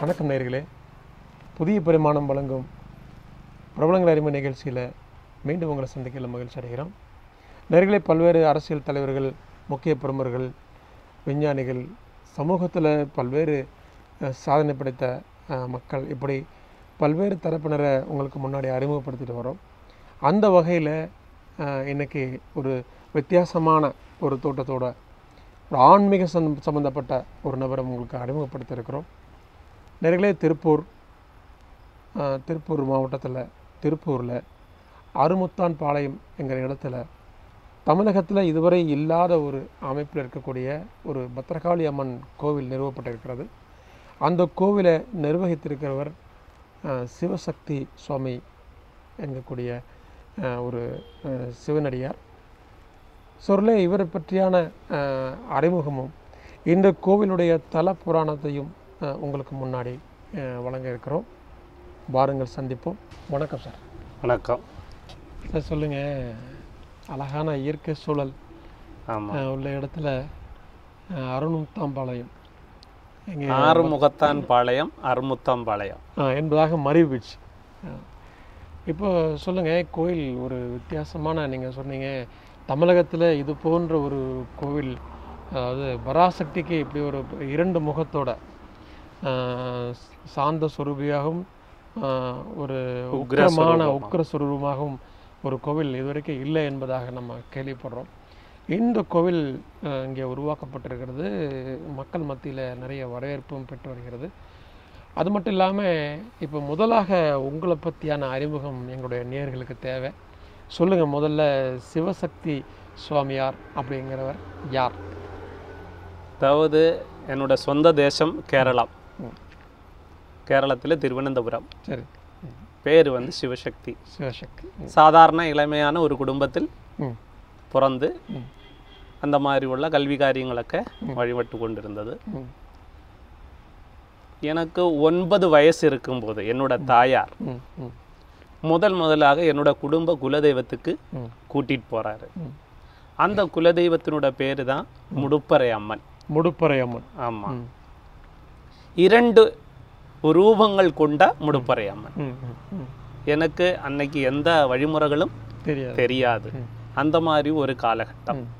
வணக்கம் நேயர்களே புதிய பரிமாணம் வழங்கும் பிரபலங்கள் அறிமுக நிகழ்ச்சியில் மீண்டும் உங்களை சந்திக்கல மகிழ்ச்சி அடைகிறோம் நேயர்களே பல்வேறு அரசியல் தலைவர்கள் முக்கிய பிரமுகர்கள் விஞ்ஞானிகள் சமூகத்தில் பல்வேறு அஹ், சாதனை படைத்த அஹ், மக்கள் இப்படி பல்வேறு தரப்பினரை உங்களுக்கு முன்னாடி அறிமுகப்படுத்திட்டு வரோம் அந்த வகையில் இன்னைக்கு ஒரு வித்தியாசமான ஒரு தோட்டத்தோட ஒரு ஆன்மீக சம் சம்மந்தப்பட்ட ஒரு நபரை உங்களுக்கு அறிமுகப்படுத்த இருக்கிறோம் நேர்களே திருப்பூர் அஹ், திருப்பூர் மாவட்டத்தில் திருப்பூரில் அருமுத்தான் பாளையம் என்கிற இடத்துல தமிழகத்தில் இதுவரை இல்லாத ஒரு அமைப்பில் இருக்கக்கூடிய ஒரு பத்திரகாளி அம்மன் கோவில் நிறுவப்பட்டிருக்கிறது அந்த கோவிலை நிர்வகித்திருக்கிறவர் அஹ், சிவசக்தி சுவாமி என்கக்கூடிய அஹ், ஒரு அஹ், சிவனடியார் சொல்ல இவரை பற்றியான அஹ், அறிமுகமும் இந்த கோவிலுடைய தல புராணத்தையும் அஹ், உங்களுக்கு முன்னாடி அஹ், வழங்க இருக்கிறோம் வாருங்கள் சந்திப்போம் வணக்கம் சார் வணக்கம் சார் சொல்லுங்கள் அழகான இயற்கை சூழல் ஆமாம் அஹ், உள்ள இடத்துல அஹ், அருணுத்தாம்பாளையம் எங்கே ஆறுமுகத்தான் பாளையம் அறுமுத்தாம் பாளையம் என்பதாக மறிவிச்சு இப்போ சொல்லுங்கள் கோயில் ஒரு வித்தியாசமான நீங்கள் சொன்னீங்க தமிழகத்தில் இது போன்ற ஒரு கோவில் அதாவது பராசக்திக்கு இப்படி ஒரு இரண்டு முகத்தோட ஆஹ், சாந்த சொரூபியாகவும் ஆஹ், ஒரு உக்ர உக்கிரமான சொரூபமா. உக்கிர சொரூபமாகவும் ஒரு கோவில் இதுவரைக்கும் இல்லை என்பதாக நம்ம கேள்விப்படுறோம் இந்த கோவில் ஆஹ், இங்கே உருவாக்கப்பட்டிருக்கிறது மக்கள் மத்தியில் நிறைய வரவேற்பும் பெற்று வருகிறது அது மட்டும் இல்லாமல் இப்போ முதலாக உங்களை பற்றியான அறிமுகம் எங்களுடைய நேயர்களுக்கு தேவை சொல்லுங்கள் முதல்ல சிவசக்தி சுவாமியார் அப்படிங்கிறவர் யார் அதாவது என்னோட சொந்த தேசம் கேரளம் ம். கேரளத்தில் திருவனந்தபுரம் சரி பேர் வந்து சிவசக்தி சிவசக்தி ம். சாதாரண இளமையான ஒரு குடும்பத்தில் ம் பிறந்து ம். அந்த மாதிரி உள்ள கல்வி காரியங்களൊക്കെ வழிபட்டு கொண்டிருந்தது ம் எனக்கு ஒன்பது வயசு இருக்கும்போது என்னோட தாயார் ம் ம் முதல் முதலாக என்னோட குடும்ப குலதெய்வத்துக்கு ம் கூட்டிட்டு போறாரு ம். அந்த குலதெய்வத்தினோட பேர் தான் முடுப்பறை அம்மன் முடுப்பறை அம்மன் ஆமாம் ம் இரண்டு ரூபங்கள் கொண்ட முடுப்பறை அம்மன் ம் ம் ம் எனக்கு அன்னைக்கு எந்த வழிமுறைகளும் தெரியாது தெரியாது ம். அந்த மாதிரி ஒரு காலகட்டம் ம்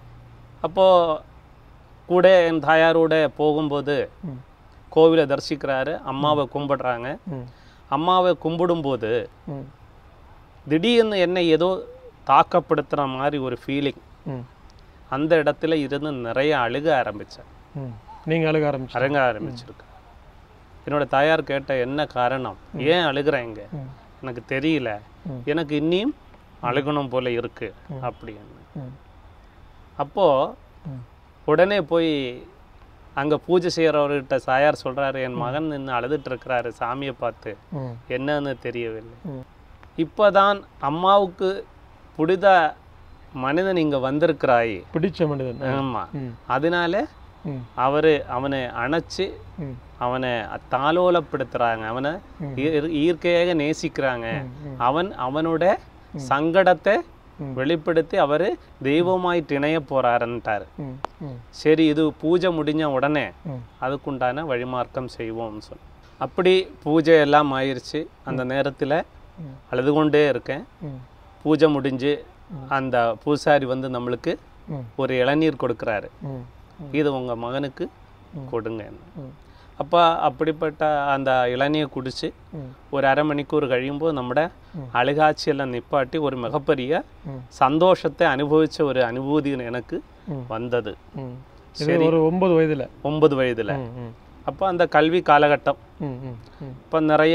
அப்போது கூட என் தாயாரோட போகும்போது ம் கோவிலை தரிசிக்கிறாரு அம்மாவை கும்பிடுறாங்க ம் அம்மாவை கும்பிடும்போது ம் திடீர்னு என்னை ஏதோ தாக்கப்படுத்துகிற மாதிரி ஒரு ஃபீலிங் ம் அந்த இடத்துல இருந்து நிறைய அழுக ஆரம்பித்தேன் ம் நீங்கள் அழுக ஆரம்பிச்சு அரங்க ஆரம்பிச்சிருக்கு என்னோட தாயார் கேட்ட என்ன காரணம் ஏன் அழுகுறேங்க ம் எனக்கு தெரியல ம். எனக்கு இன்னியும் அழுகணும் போல இருக்கு அப்படின்னு ம் அப்போ ம் உடனே போய் அங்க பூஜை செய்யறவர்கிட்ட தாயார் சொல்றாரு என் மகன் நின்று அழுதுட்டு இருக்கிறாரு சாமியை பார்த்து ம் என்னன்னு தெரியவில்லை ம் இப்போதான் அம்மாவுக்கு புனித மனிதன் இங்க வந்திருக்கிறாய் பிடிச்ச மனிதன் ஆமா ம் அதனால ம் அவரு அவனை அணைச்சு ம் அவனை தாலோலப்படுத்துறாங்க அவனை இயற்- இயற்கையாக நேசிக்கிறாங்க ம். அவன் அவனோட சங்கடத்தை ம். வெளிப்படுத்தி அவரு தெய்வமாயிட்டு இணைய போறாருன்ட்டாரு ம் ம் சரி இது பூஜை முடிஞ்ச உடனே ம் அதுக்குண்டான வழிமார்க்கம் செய்வோம்னு சொல்லி அப்படி பூஜை எல்லாம் ஆயிருச்சு அந்த நேரத்தில் ம். அழுது கொண்டே இருக்கேன் ம் பூஜை முடிஞ்சு அந்த பூசாரி வந்து நம்மளுக்கு ம் ஒரு இளநீர் கொடுக்குறாரு ம் இது உங்க மகனுக்கு ம். கொடுங்க ம் அப்போ அப்படிப்பட்ட அந்த இளநியை குடிச்சு ம் ஒரு அரை மணிக்கூர் கழியும்போது நம்ம ம். அழுகாட்சியெல்லாம் நிப்பாட்டி ஒரு மிகப்பெரிய ம் சந்தோஷத்தை அனுபவிச்ச ஒரு அனுபூதி எனக்கு ம். வந்தது ம் இது ஒரு ஒன்பது வயதுல ஒன்பது வயதுல ம் ம் அப்போ அந்த கல்வி காலகட்டம் ம் ம் ம் இப்போ நிறைய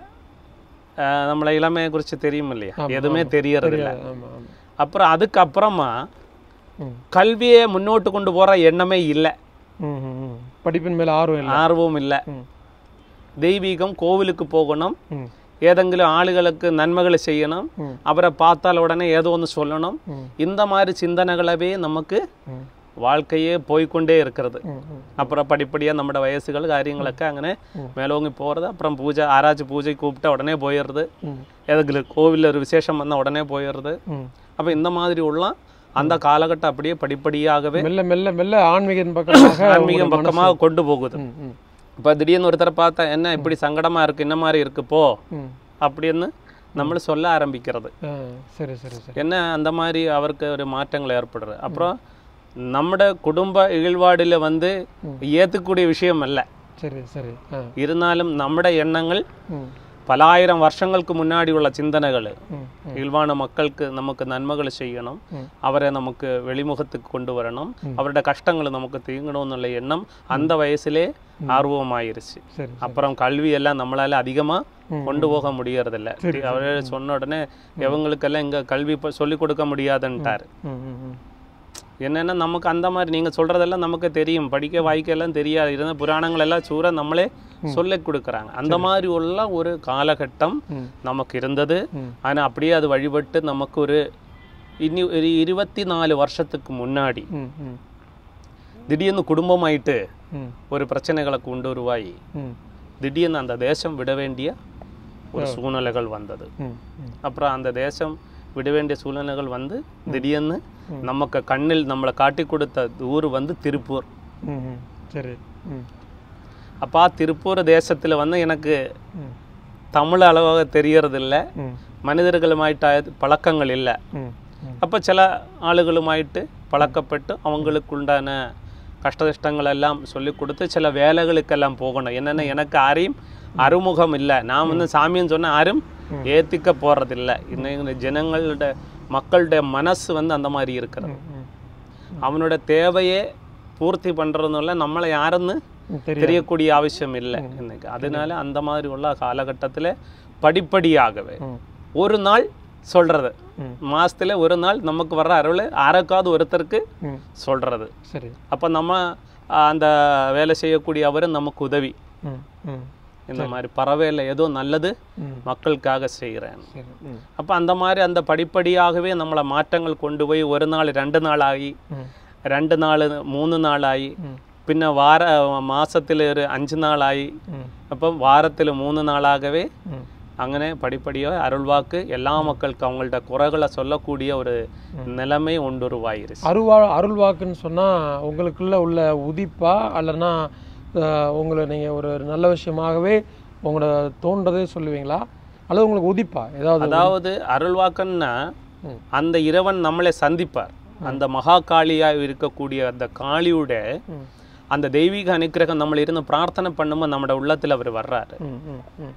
அஹ், நம்மளை இளமையை குறித்து தெரியும் இல்லையா எதுவுமே தெரியறது இல்லை ஆமா ஆமா அப்புறம் அதுக்கப்புறமா ம் கல்வியை முன்னோட்டு கொண்டு போற எண்ணமே இல்லை ம் ம் ம் படிப்பின் மேல ஆர்வம் இல்லை ஆர்வம் இல்லை ம் தெய்வீகம் கோவிலுக்கு போகணும் ம் ஏதெങ്കിലും ஆளுகளுக்கு நன்மைகளை செய்யணும் ம். அவரை பார்த்தால் உடனே ஏதோ ஒன்று சொல்லணும் ம். இந்த மாதிரி சிந்தனைகளவே நமக்கு ம் வாழ்க்கையே போய்க்கொண்டே இருக்கிறது ம் ம் அப்புறம் படிப்படியாக நம்மட வயசுகள் காரியங்களுக்கு അങ്ങനെ மேலோங்கி போகிறது அப்புறம் பூஜை ஆராய்ச்சி பூஜை கூப்பிட்டா உடனே போயிடுறது ம் எதுக்கு கோவிலில் ஒரு விசேஷம் வந்தால் உடனே போயிடுறது ம் அப்போ இந்த மாதிரி உள்ள அந்த காலகட்டம் அப்படியே படிப்படியாகவே மெல்ல மெல்ல மெல்ல ஆன்மீகம் பக்கமாக ஆன்மீகம் பக்கமாக கொண்டு போகுது ம் ம் இப்போ திடீர்னு ஒருத்தரை பார்த்தா என்ன இப்படி சங்கடமா இருக்கு என்ன மாதிரி இருக்கு போ ம் அப்படின்னு നമ്മൾ சொல்ல ஆரம்பிக்கிறது ஆ சரி சரி சரி என்ன அந்த மாதிரி அவருக்கு ஒரு மாற்றங்கள் ஏற்படுறது அப்புறம் നമ്മുടെ കുടുംബ ഇഴിൽപാടിൽ வந்து ஏற்றுக்கூடிய விஷயம் அல்ல சரி சரி ஆ இருந்தாலும் നമ്മുടെ എണ്ണങ്ങൾ ம் പലായിരം വർഷങ്ങൾക്ക് മുന്നാടിയുള്ള ചിന്തനകൾ ம் ഇൽവാണ മക്കൾക്ക് നമുക്ക് നന്മകൾ ചെയ്യണം ഉം. അവരെ നമുക്ക് വെളിമുഖത്തേക്ക് കൊണ്ടുവരണം അവരുടെ കഷ്ടങ്ങൾ നമുക്ക് തീങ്ങണമെന്നുള്ള എണ്ണം அந்த வயசுலே ஆர்வமாயிருச்சு சரி அப்புறம் கல்வி எல்லாம் நம்மளால அதிகமா கொண்டு போக முடியறதில்ல அவரே சொன்ன உடனே இவங்களுக்கெல்லாம் இங்க கல்வி இப்ப சொல்லிக் கொடுக்க முடியாதுன்ட்டாரு ம் ம் ம் என்னன்னா நமக்கு அந்த மாதிரி நீங்க சொல்றதெல்லாம் நமக்கு தெரியும் படிக்க வாய்க்க எல்லாம் தெரியாது இருந்த புராணங்கள் எல்லாம் சூற நம்மளே சொல்லிக் கொடுக்குறாங்க அந்த மாதிரி உள்ள ஒரு காலகட்டம் ம். நமக்கு இருந்தது ம். ஆனா அப்படியே அது வழிபட்டு நமக்கு ஒரு இனி ஒரு இருபத்தி நாலு வருஷத்துக்கு முன்னாடி ம் ம் திடீர்னு குடும்பமாயிட்டு ம் ஒரு பிரச்சனைகளை கொண்டு உருவாகி ம் திடீர்னு அந்த தேசம் விட வேண்டிய ஒரு சூழ்நிலைகள் வந்தது ம் ம் அப்புறம் அந்த தேசம் விட வேண்டிய சூழ்நிலைகள் வந்து திடீர்னு நமக்கு கண்ணில் நம்மளை காட்டி கொடுத்த ஊர் வந்து திருப்பூர் ம் ம் சரி ம் அப்பா திருப்பூர் தேசத்தில் வந்து எனக்கு ம் தமிழ் அளவாக தெரியறதில்ல ம் மனிதர்களுமாயிட்ட பழக்கங்கள் இல்லை ம் ம் அப்போ சில ஆளுகளுமாயிட்டு பழக்கப்பட்டு அவங்களுக்கு உண்டான கஷ்டநஷ்டங்கள் எல்லாம் சொல்லி கொடுத்து சில வேலைகளுக்கெல்லாம் போகணும் என்னென்ன எனக்கு யாரையும் அறிமுகம் இல்லை நான் வந்து சாமின்னு சொன்ன யாரும் ஏற்றிக்க போகிறதில்ல இன்னைக்கு ஜனங்களோட மக்களுடைய மனசு வந்து அந்த மாதிரி இருக்கிறது ம் அவனோட தேவையை பூர்த்தி பண்ணுறதுனால நம்மளை யாருன்னு ம் தெரியும் தெரியக்கூடிய அவசியம் இல்லை இன்னைக்கு அதனால அந்த மாதிரி உள்ள காலகட்டத்தில் படிப்படியாகவே ம் ஒரு நாள் சொல்றது ம். மாசத்துல ஒரு நாள் நமக்கு வர்ற அருள் யாருக்காவது ஒருத்தருக்கு ம் சொல்றது சரி அப்போ நம்ம ஆ, அந்த வேலை செய்யக்கூடிய அவர் நமக்கு உதவி ம் ம் இந்த மாதிரி பறவையில் ஏதோ நல்லது ம் மக்களுக்காக செய்கிறேன் சரி ம் அப்போ அந்த மாதிரி அந்த படிப்படியாகவே நம்மளை மாற்றங்கள் கொண்டு போய் ஒரு நாள் ரெண்டு நாள் ஆகி ம் ரெண்டு நாள் மூணு நாள் ஆகி ம் പിന്നെ വാര മാസത്തിൽ ഒരു അഞ്ച് നാളായി ம் അപ്പം വാരത്തിൽ മൂന്ന് നാളാകவே ம் അങ്ങനെ പടിപ്പടിയോ അരുൾവാക്ക് എല്ലാ മക്കൾക്കും അവങ്ങളുടെ കുറകളെ சொல்லக்கூடிய ஒரு நிலைமை உண்டுருவாயிருச்சு அருவா அருள்வாக்குன்னு சொன்னா உங்களுக்குள்ள உள்ள உதிப்பா அல்லனா அஹ், உங்களை நீங்க ஒரு நல்ல விஷயமாகவே உங்களோட தோன்றதே சொல்லுவீங்களா அல்லது உங்களுக்கு உதிப்பா ஏதாவது அதாவது அருள்வாக்குன்னா ம். அந்த இறைவன் நம்மளை சந்திப்பார் அந்த மகா காளியாக இருக்கக்கூடிய அந்த காளியோட ம் அந்த தெய்வீக அனுக்கிரகம் நம்மள இருந்து பிரார்த்தனை பண்ணும்போது நம்மட உள்ளத்துல அவர் வர்றாரு ம் ம் ம்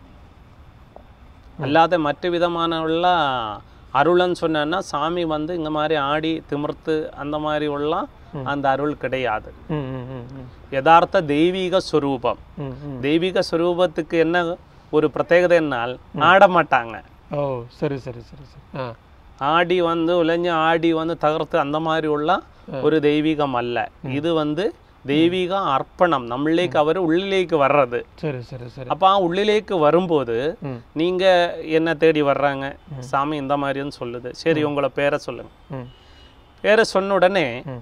அல்லாத மற்ற விதமான உள்ள அருள்னு சொன்னா சாமி வந்து இந்த மாதிரி ஆடி திமிர்த்து அந்த மாதிரி உள்ள அந்த அருள் கிடையாது ம் ம் ம் ம் யதார்த்த தெய்வீக ஸ்வரூபம் ம் ம் தெய்வீக ஸ்வரூபத்துக்கு என்ன ஒரு பிரத்யேகதை என்னால் ஆட மாட்டாங்க ஓ சரி சரி சரி சரி ஆ ஆடி வந்து உழைஞ்சு ஆடி வந்து தகர்த்து அந்த மாதிரி உள்ள ஒரு தெய்வீகம் அல்ல இது வந்து தெய்வீக அர்ப்பணம் நம்மளேக்கு அவர் உள்ளிலேக்கு வர்றது சரி சரி சரி அப்போ உள்ளிலேக்கு வரும்போது ம் நீங்க என்ன தேடி வர்றாங்க சாமி இந்த மாதிரின்னு சொல்லுது சரி உங்களை பேரை சொல்லுங்க ம் பேரை சொன்ன உடனே ம்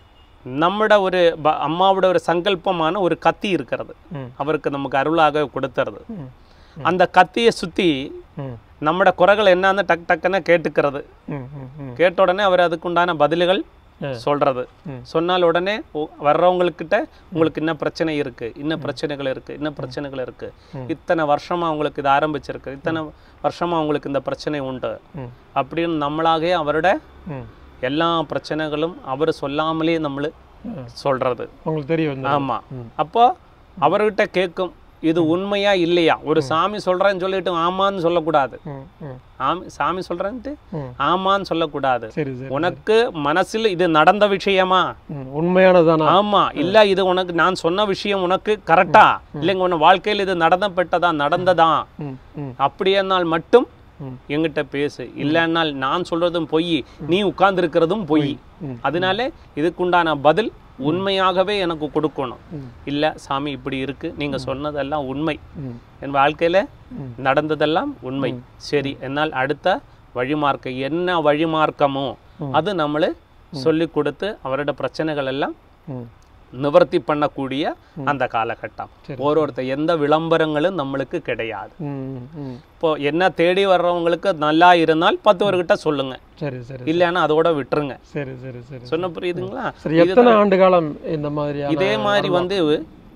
நம்மட ஒரு ப- அம்மாவோட ஒரு சங்கல்பமான ஒரு கத்தி இருக்கிறது ம் அவருக்கு நமக்கு அருளாக கொடுத்துறது ம் அந்த கத்தியை சுத்தி ம் நம்மட குறைகள் என்னன்னு டக் டக்குன்னு கேட்டுக்கிறது ம் ம் ம் கேட்ட உடனே அவர் அதுக்குண்டான பதில்கள் ஆ. சொல்றது ம். சொன்னால் உடனே ஓ- வர்றவங்கக்கிட்ட உங்களுக்கு இன்ன பிரச்சனை இருக்கு இன்ன பிரச்சனைகள் இருக்கு இன்ன பிரச்சனைகள் இருக்கு இத்தனை வருஷமா உங்களுக்கு இது ஆரம்பிச்சிருக்கு இத்தனை வருஷமா உங்களுக்கு இந்த பிரச்சனை உண்டு ம் அப்படின்னு நம்மளாகவே அவரோட ம் எல்லா பிரச்சனைகளும் அவர் சொல்லாமலே நம்மளு ம். சொல்றது உங்களுக்கு தெரிய வந்து ஆமா ம். அப்போ அவர்கிட்ட கேட்கும் இது உண்மையா இல்லையா ஒரு சாமி சொல்றேன்னு சொல்லிட்டு ஆமான்னு சொல்லக்கூடாது ம் ம் ஆமி சாமி சொல்றேன்ட்டு ம் ஆமான்னு சொல்லக்கூடாது சரி சரி உனக்கு மனசில் இது நடந்த விஷயமா ம் உண்மையானதானா ஆமா இல்ல இது உனக்கு நான் சொன்ன விஷயம் உனக்கு கரெக்டா இல்லைங்க உன் வாழ்க்கையில் இது நடந்தப்பட்டதா நடந்ததா ம் ம் அப்படியானால் மட்டும் ம். என்கிட்ட பேசு இல்லைன்னால் நான் சொல்றதும் பொய் நீ உட்கார்ந்திருக்கிறதும் பொய் ம். அதனால இதுக்குண்டான பதில் உண்மையாகவே எனக்கு கொடுக்கணும் ம். இல்ல சாமி இப்படி இருக்கு நீங்க சொன்னதெல்லாம் உண்மை ம் என் வாழ்க்கையில ம். நடந்ததெல்லாம் உண்மை சரி என்னால் அடுத்த வழிமார்க்கம் என்ன வழிமார்க்கமோ அது நம்மளு சொல்லி கொடுத்து அவரோட பிரச்சனைகள் எல்லாம் ம் நிவர்த்தி பண்ணக்கூடிய அந்த காலகட்டம் சரி. ஒருத்தர் எந்த விளம்பரங்களும் நம்மளுக்கு கிடையாது ம் ம் இப்போ என்ன தேடி வர்றவங்களுக்கு நல்லா இருந்தால் பத்து பேர்கிட்ட சொல்லுங்க சரி சரி இல்லைன்னா அதோட விட்டுருங்க சரி சரி சரி சொன்ன புரியுதுங்களா சரி எத்தனை ஆண்டு காலம் இந்த மாதிரியான இதே மாதிரி வந்து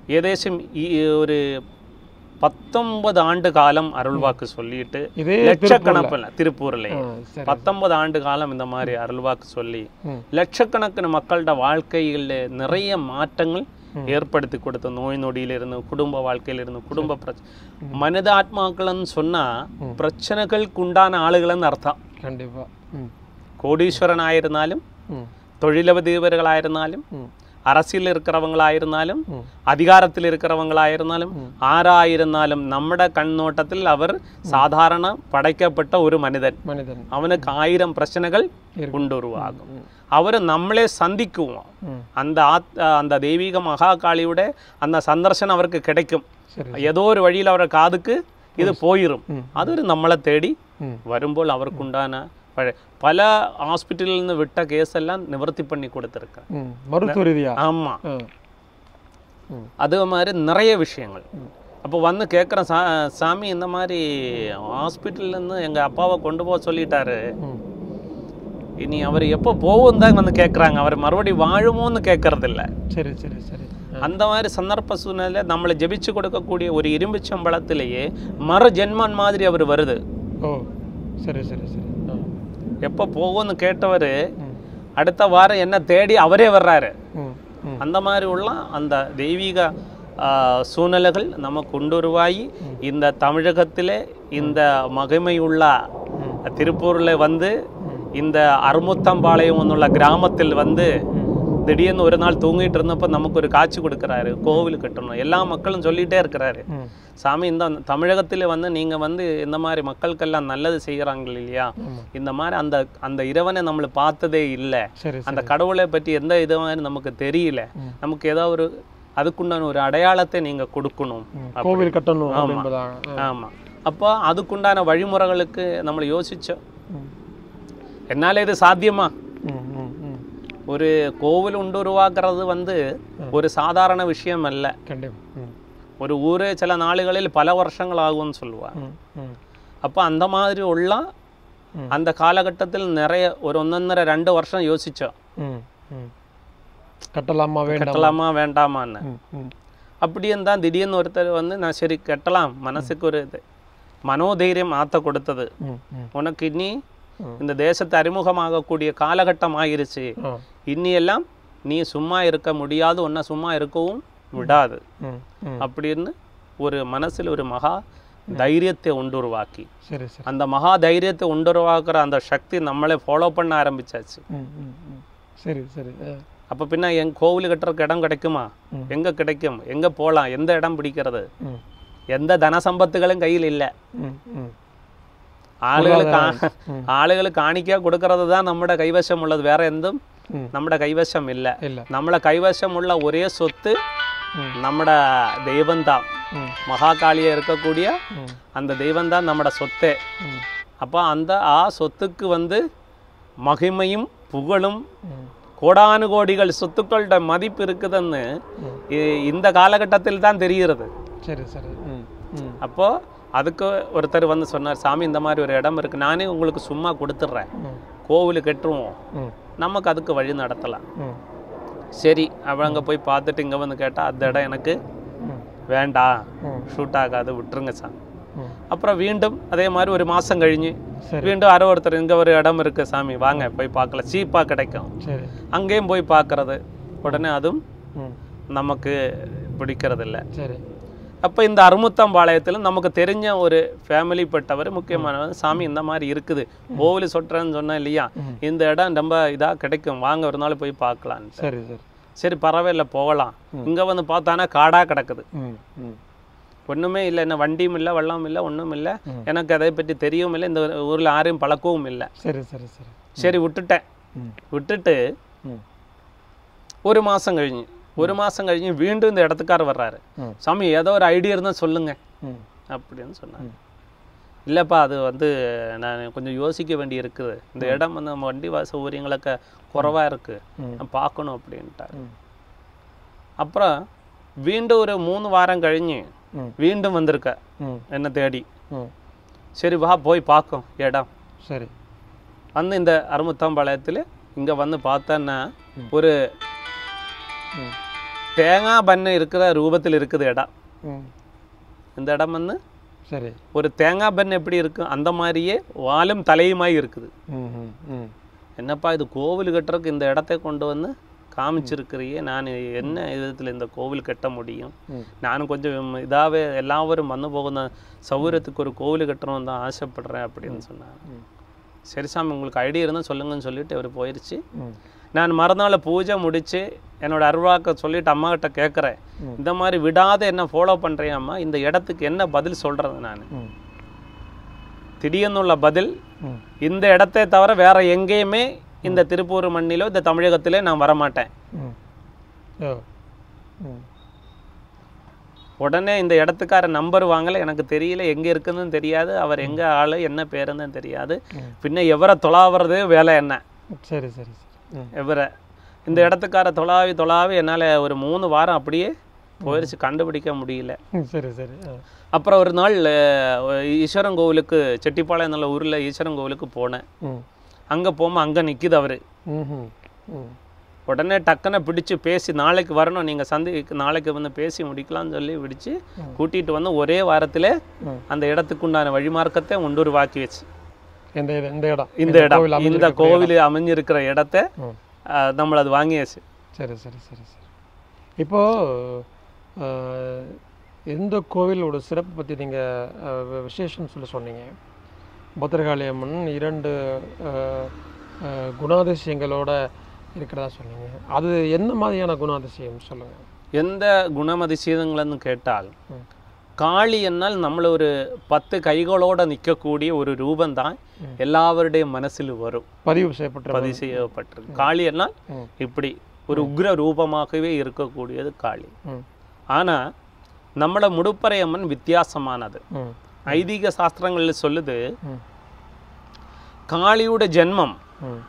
ஏதேசம் இ- ஒரு பத்தொன்பது ஆண்டு காலம் அருள்வாக்கு சொல்லிட்டு இதே லட்சக்கணக்கில் திருப்பூர்ல ஆ, சரி பத்தொன்பது ஆண்டு காலம் இந்த மாதிரி அருள்வாக்கு சொல்லி ம். லட்சக்கணக்கான மக்களோட வாழ்க்கையில் நிறைய மாற்றங்கள் ஏற்படுத்தி கொடுத்த நோய் நொடியிலிருந்து குடும்ப வாழ்க்கையிலிருந்து குடும்ப பிரச்சனை மனித ஆத்மாக்கள்னு சொன்னா பிரச்சனைகளுக்கு உண்டான ஆளுகள்னு அர்த்தம் கண்டிப்பா ம் கோடீஸ்வரனாயிருந்தாலும் ம் தொழிலதிபர்களாயிருந்தாலும் ம் அரசியல் இருக்கிறவங்களாயிருந்தாலும் ம். அதிகாரத்தில் இருக்கிறவங்களாயிருந்தாலும் ஆராயிருந்தாலும் നമ്മുടെ கண்ணோட்டத்தில் அவர் சாதாரண படைக்கப்பட்ட ஒரு மனிதன் மனிதன் அவனுக்கு ஆயிரம் பிரச்சனைகள் இருக்கு. கொண்டுருவாகும் ம். அவர் நம்மளே சந்திக்குவோம் ம் அந்த ஆத் அந்த தெய்வீக மகாகாளியோட அந்த சந்தர்சனம் அவருக்கு கிடைக்கும் சரி ஏதோ ஒரு வழியில் அவரை காதுக்கு இது போயிடும் ம். அது ஒரு நம்மளை தேடி ம் வரும்போது அவருக்குண்டான பழ- பல ஹாஸ்பிட்டலில் இருந்து விட்ட கேஸ் எல்லாம் நிவர்த்தி பண்ணி கொடுத்துருக்கேன் ம் மருத்துவ ரீதியா ஆமா ஆ ம் அது மாதிரி நிறைய விஷயங்கள் அப்போ வந்து கேட்குறேன் சா சாமி இந்த மாதிரி ஹாஸ்பிட்டல்லேருந்து எங்கள் அப்பாவை கொண்டு போக சொல்லிட்டாரு ம் இனி அவர் எப்போ போகும் தான் வந்து கேட்குறாங்க அவர் மறுபடியும் வாழுமோன்னு கேட்கறதில்ல சரி சரி சரி ஆ. அந்த மாதிரி சந்தர்ப்ப சூழ்நிலை நம்மளை ஜெபிச்சு கொடுக்கக்கூடிய ஒரு இரும்பு சம்பளத்திலேயே மறு ஜென்மன் மாதிரி அவர் வருது ஓ சரி சரி சரி ஆ எப்போ போகும்னு கேட்டவர் ம் அடுத்த வாரம் என்ன தேடி அவரே வர்றாரு ம் ம் அந்த மாதிரி உள்ள அந்த தெய்வீக ஆ, சூழ்நிலைகள் நமக்கு கொண்டுருவாயி இந்த தமிழகத்திலே இந்த மகிமையுள்ள திருப்பூரில் வந்து இந்த அருமுத்தம்பாளையம் എന്നുള്ള கிராமத்தில் வந்து திடீர்னு ஒரு நாள் தூங்கிட்டு இருந்தப்போ நமக்கு ஒரு காட்சி கொடுக்குறாரு கோவில் கட்டணும் எல்லா மக்களும் சொல்லிகிட்டே இருக்கிறாரு ம் சாமி இந்த தமிழகத்தில் வந்து நீங்கள் வந்து இந்த மாதிரி மக்களுக்கெல்லாம் நல்லது செய்கிறாங்க இல்லையா ஆமா. இந்த மாதிரி அந்த அந்த இறைவனை நம்மளை பார்த்ததே இல்லை சரி அந்த கடவுளை பற்றி எந்த இது மாதிரி நமக்கு தெரியல ம். நமக்கு ஏதோ ஒரு அதுக்குண்டான ஒரு அடையாளத்தை நீங்கள் கொடுக்கணும் ம். கோவில் கட்டணும் அப்படின்பதாக ஆ. ஆமாம் அப்போ அதுக்குண்டான வழிமுறைகளுக்கு நம்மளை யோசிச்சோம் ம். என்னால் இது சாத்தியமா ம் ம் ம் ஒரு கோவில் உண்டு உருவாக்குறது வந்து ஒரு சாதாரண விஷயம் அல்ல கண்டிப்பா ம் ஒரு ஊரே சில நாளுகளில் பல வருஷங்கள் ஆகும்னு சொல்லுவாங்க ம் ம் அப்போ அந்த மாதிரி உள்ள ம். அந்த காலகட்டத்தில் நிறைய ஒரு ஒன்னொன்னரை ரெண்டு வருஷம் யோசிச்சோம் ம் ம் கட்டலாமா வேண்டாம் கட்டலாமா வேண்டாமான்னு ம் ம் அப்படியும் தான் திடீர்னு ஒருத்தர் வந்து நான் சரி கட்டலாம் மனசுக்கு ஒரு இது மனோதைரியம் ஆத்த கொடுத்தது ம் ம் உனக்கு இனி ம். இந்த தேசத்தை அறிமுகமாகக்கூடிய காலகட்டம் ஆயிருச்சு ஆ இனி எல்லாம் நீ சும்மா இருக்க முடியாது உன்னை சும்மா இருக்கவும் விடாது ம் ம் அப்படின்னு ஒரு மனசில் ஒரு மகா தைரியத்தை உண்டுருவாக்கி சரி சரி அந்த மகா தைரியத்தை உண்டுருவாக்குற அந்த சக்தி நம்மளே ஃபாலோ பண்ண ஆரம்பிச்சாச்சு ம் ம் ம் சரி சரி ஆ அப்போ பின்ன என் கோவில் கட்டுறதுக்கு இடம் கிடைக்குமா ம். எங்கே கிடைக்கும் எங்கே போகலாம் எந்த இடம் பிடிக்கிறது ம் எந்த தன சம்பத்துகளும் கையில் இல்லை ம் ம் ആളുകൾക്ക് ആ- ഉം. ആളുകൾ കാണിക്കുക കൊടുക്കുന്നത് தான் നമ്മുടെ കൈവശമുള്ളത് വേറെ എന്തും ഉം. നമ്മുടെ കൈവശം ഇല്ല ഇല്ല നമ്മളെ കൈവശമുള്ള ഒരേ സ്വത്ത് ഉം. നമ്മുടെ ദൈവം தான் ம் மகாகாளியாக இருக்கக்கூடிய ம் அந்த தெய்வம் தான் நம்மட சொத்தே ம் அப்போ அந்த ஆ சொத்துக்கு வந்து மகிமையும் புகழும் ம் கோடானுகோடிகள் சொத்துக்களோட மதிப்பு இருக்குதுன்னு ம். இ- இந்த காலகட்டத்தில் தான் தெரிகிறது சரி சரி ம் ம் அப்போ அதுக்கு ஒருத்தர் வந்து சொன்னார் சாமி இந்த மாதிரி ஒரு இடம் இருக்கு நானே உங்களுக்கு சும்மா கொடுத்துட்றேன் ம் கோவில் கட்டுருவோம் ம் நமக்கு அதுக்கு வழி நடத்தலாம் ம் சரி அவள் அங்கே போய் பார்த்துட்டு இங்கே வந்து கேட்டால் அந்த இடம் எனக்கு ம் வேண்டாம் ம் ஷூட் ஆகாது விட்டுருங்க சாமி ம் அப்புறம் மீண்டும் அதே மாதிரி ஒரு மாதம் கழிஞ்சு சரி மீண்டும் யாரோ ஒருத்தர் இங்கே ஒரு இடம் இருக்குது சாமி வாங்க போய் பார்க்கலாம் சீப்பாக கிடைக்கும் சரி அங்கேயும் போய் பார்க்கறது உடனே அதுவும் ம் நமக்கு பிடிக்கிறதில்ல சரி அப்போ இந்த அருமுத்தம்பாளையத்தில் நமக்கு தெரிஞ்ச ஒரு ஃபேமிலி பட்டவர் முக்கியமானவர் சாமி இந்த மாதிரி இருக்குது கோவில் சொட்டுறேன்னு சொன்னேன் இல்லையா ம். இந்த இடம் ரொம்ப இதாக கிடைக்கும் வாங்க ஒரு நாள் போய் பார்க்கலான்ட்டு சரி சரி சரி பரவாயில்ல போகலாம் இங்கே வந்து பார்த்தானா காடாக கிடக்குது ம் ம் ஒன்றுமே இல்லை என்ன வண்டியும் இல்லை வெள்ளம் இல்லை ஒன்றும் இல்லை ம். எனக்கு அதை பற்றி தெரியவும் இல்லை இந்த ஊரில் யாரையும் பழக்கவும் இல்லை சரி சரி சரி சரி விட்டுட்டேன் ம் விட்டுட்டு ம் ஒரு மாதம் கழிஞ்சு ஒரு மாதம் கழிஞ்சு மீண்டும் இந்த இடத்துக்கார் வர்றாரு ம். சாமி ஏதோ ஒரு ஐடியா இருந்தால் சொல்லுங்க ம் அப்படின்னு சொன்னாங்க இல்லைப்பா அது வந்து நான் கொஞ்சம் யோசிக்க வேண்டி இருக்குது இந்த இடம் வந்து நம்ம வண்டி வா சௌகரியங்களுக்கு குறைவாக இருக்குது ம். நான் பார்க்கணும் அப்படின்ட்டார் ம் அப்புறம் மீண்டும் ஒரு மூணு வாரம் கழிஞ்சு ம் மீண்டும் வந்திருக்க ம் என்னை தேடி ம் சரி வா போய் பார்க்கும் இடம் சரி வந்து இந்த அருமுத்தாம்பாளையத்தில் இங்கே வந்து பார்த்தேன்னா ஒரு ம் தேங்காய் பண்ணு இருக்கிற ரூபத்தில் இருக்குது இடம் ம் இந்த இடம் வந்து சரி ஒரு தேங்காய் பண்ணு எப்படி இருக்கும் அந்த மாதிரியே வாலும் தலையுமாய் இருக்குது ம் ம் ம் என்னப்பா இது கோவில் கட்டுறதுக்கு இந்த இடத்தை கொண்டு வந்து காமிச்சிருக்கிறியே நான் என்ன விதத்தில் இந்த கோவில் கட்ட முடியும் ம். நானும் கொஞ்சம் இதாகவே எல்லாரும் வந்து போகும் சௌகரியத்துக்கு ஒரு கோவில் கட்டணும் தான் ஆசைப்படுறேன் அப்படின்னு சொன்னாங்க ம். சரி சாமி உங்களுக்கு ஐடியா இருந்தால் சொல்லுங்கன்னு சொல்லிட்டு அவர் போயிடுச்சு ம் நான் மறுநாள் பூஜை முடிச்சு என்னோட அருவாக்க சொல்லிட்டு அம்மா கிட்ட கேட்குறேன் ம். இந்த மாதிரி விடாத என்ன ஃபாலோ பண்ணுறேன் அம்மா இந்த இடத்துக்கு என்ன பதில் சொல்கிறது நான் ம் திடீர்னுள்ள பதில் ம் இந்த இடத்தை தவிர வேற எங்கேயுமே இந்த திருப்பூர் மண்ணிலோ இந்த தமிழகத்திலே நான் வரமாட்டேன் ம் ஓ ம் உடனே இந்த இடத்துக்கார நம்பர் வாங்கல எனக்கு தெரியல எங்கே இருக்குன்னு தெரியாது அவர் எங்கே ஆள் என்ன பேருன்னு தெரியாது ம். பின்ன எவரை தொலாவுறது வேலை என்ன சரி சரி சரி ம் எவரை இந்த இடத்துக்கார தொலாவி தொலாவி என்னால் ஒரு மூணு வாரம் அப்படியே போயிடுச்சு கண்டுபிடிக்க முடியல ம், சரி சரி ஆ அப்புறம் ஒரு நாள் அஹ், ஈஸ்வரன் கோவிலுக்கு செட்டிப்பாளையம் நல்ல ஊரில் ஈஸ்வரன் கோவிலுக்கு போனேன் ம் அங்கே போகும்போது அங்கே நிற்கிது அவர் ம் ம் ம் உடனே டக்குன்னு பிடிச்சு பேசி நாளைக்கு வரணும் நீங்கள் சந்தி நாளைக்கு வந்து பேசி முடிக்கலாம்னு சொல்லி பிடிச்சு ம். கூட்டிகிட்டு வந்து ஒரே வாரத்தில் ம். அந்த இடத்துக்குண்டான வழிமார்க்கத்தை உண்டுருவாக்கி வச்சு இந்த இடம் இந்த இடம் இந்த இடம் கோவில் இந்த அமைஞ்சிருக்கிற கோவில் அமைஞ்சிருக்கிற இடத்த ம் அஹ், நம்மள அது வாங்கியாச்சு சரி சரி சரி சரி இப்போது எந்த கோவிலோட சிறப்பு பற்றி நீங்கள் விசேஷம்னு சொல்லி சொன்னீங்க பத்திரகாளி அம்மன் இரண்டு அஹ், அஹ், குணாதிசயங்களோட இருக்கிறதா சொன்னீங்க அது என்ன மாதிரியான குணாதிசயம் சொல்லுங்கள் எந்த குணமதிசீதங்கள்னு கேட்டால் ம். காளி என்னால் நம்மள ஒரு பத்து கைகளோட நிற்கக்கூடிய ஒரு ரூபந்தான் ம். எல்லாவருடைய மனசில் வரும் பதிவு செய்யப்பட்ட பதிவு செய்யப்பட்டிருக்கு காளி என்னால் ம் இப்படி ஒரு உக்ர ரூபமாகவே இருக்கக்கூடியது காளி ம் ஆனால் நம்மள முடுப்பறையம்மன் வித்தியாசமானது ம் ஐதீக சாஸ்திரங்களில் சொல்லுது ம் காளியோட ஜென்மம் ம்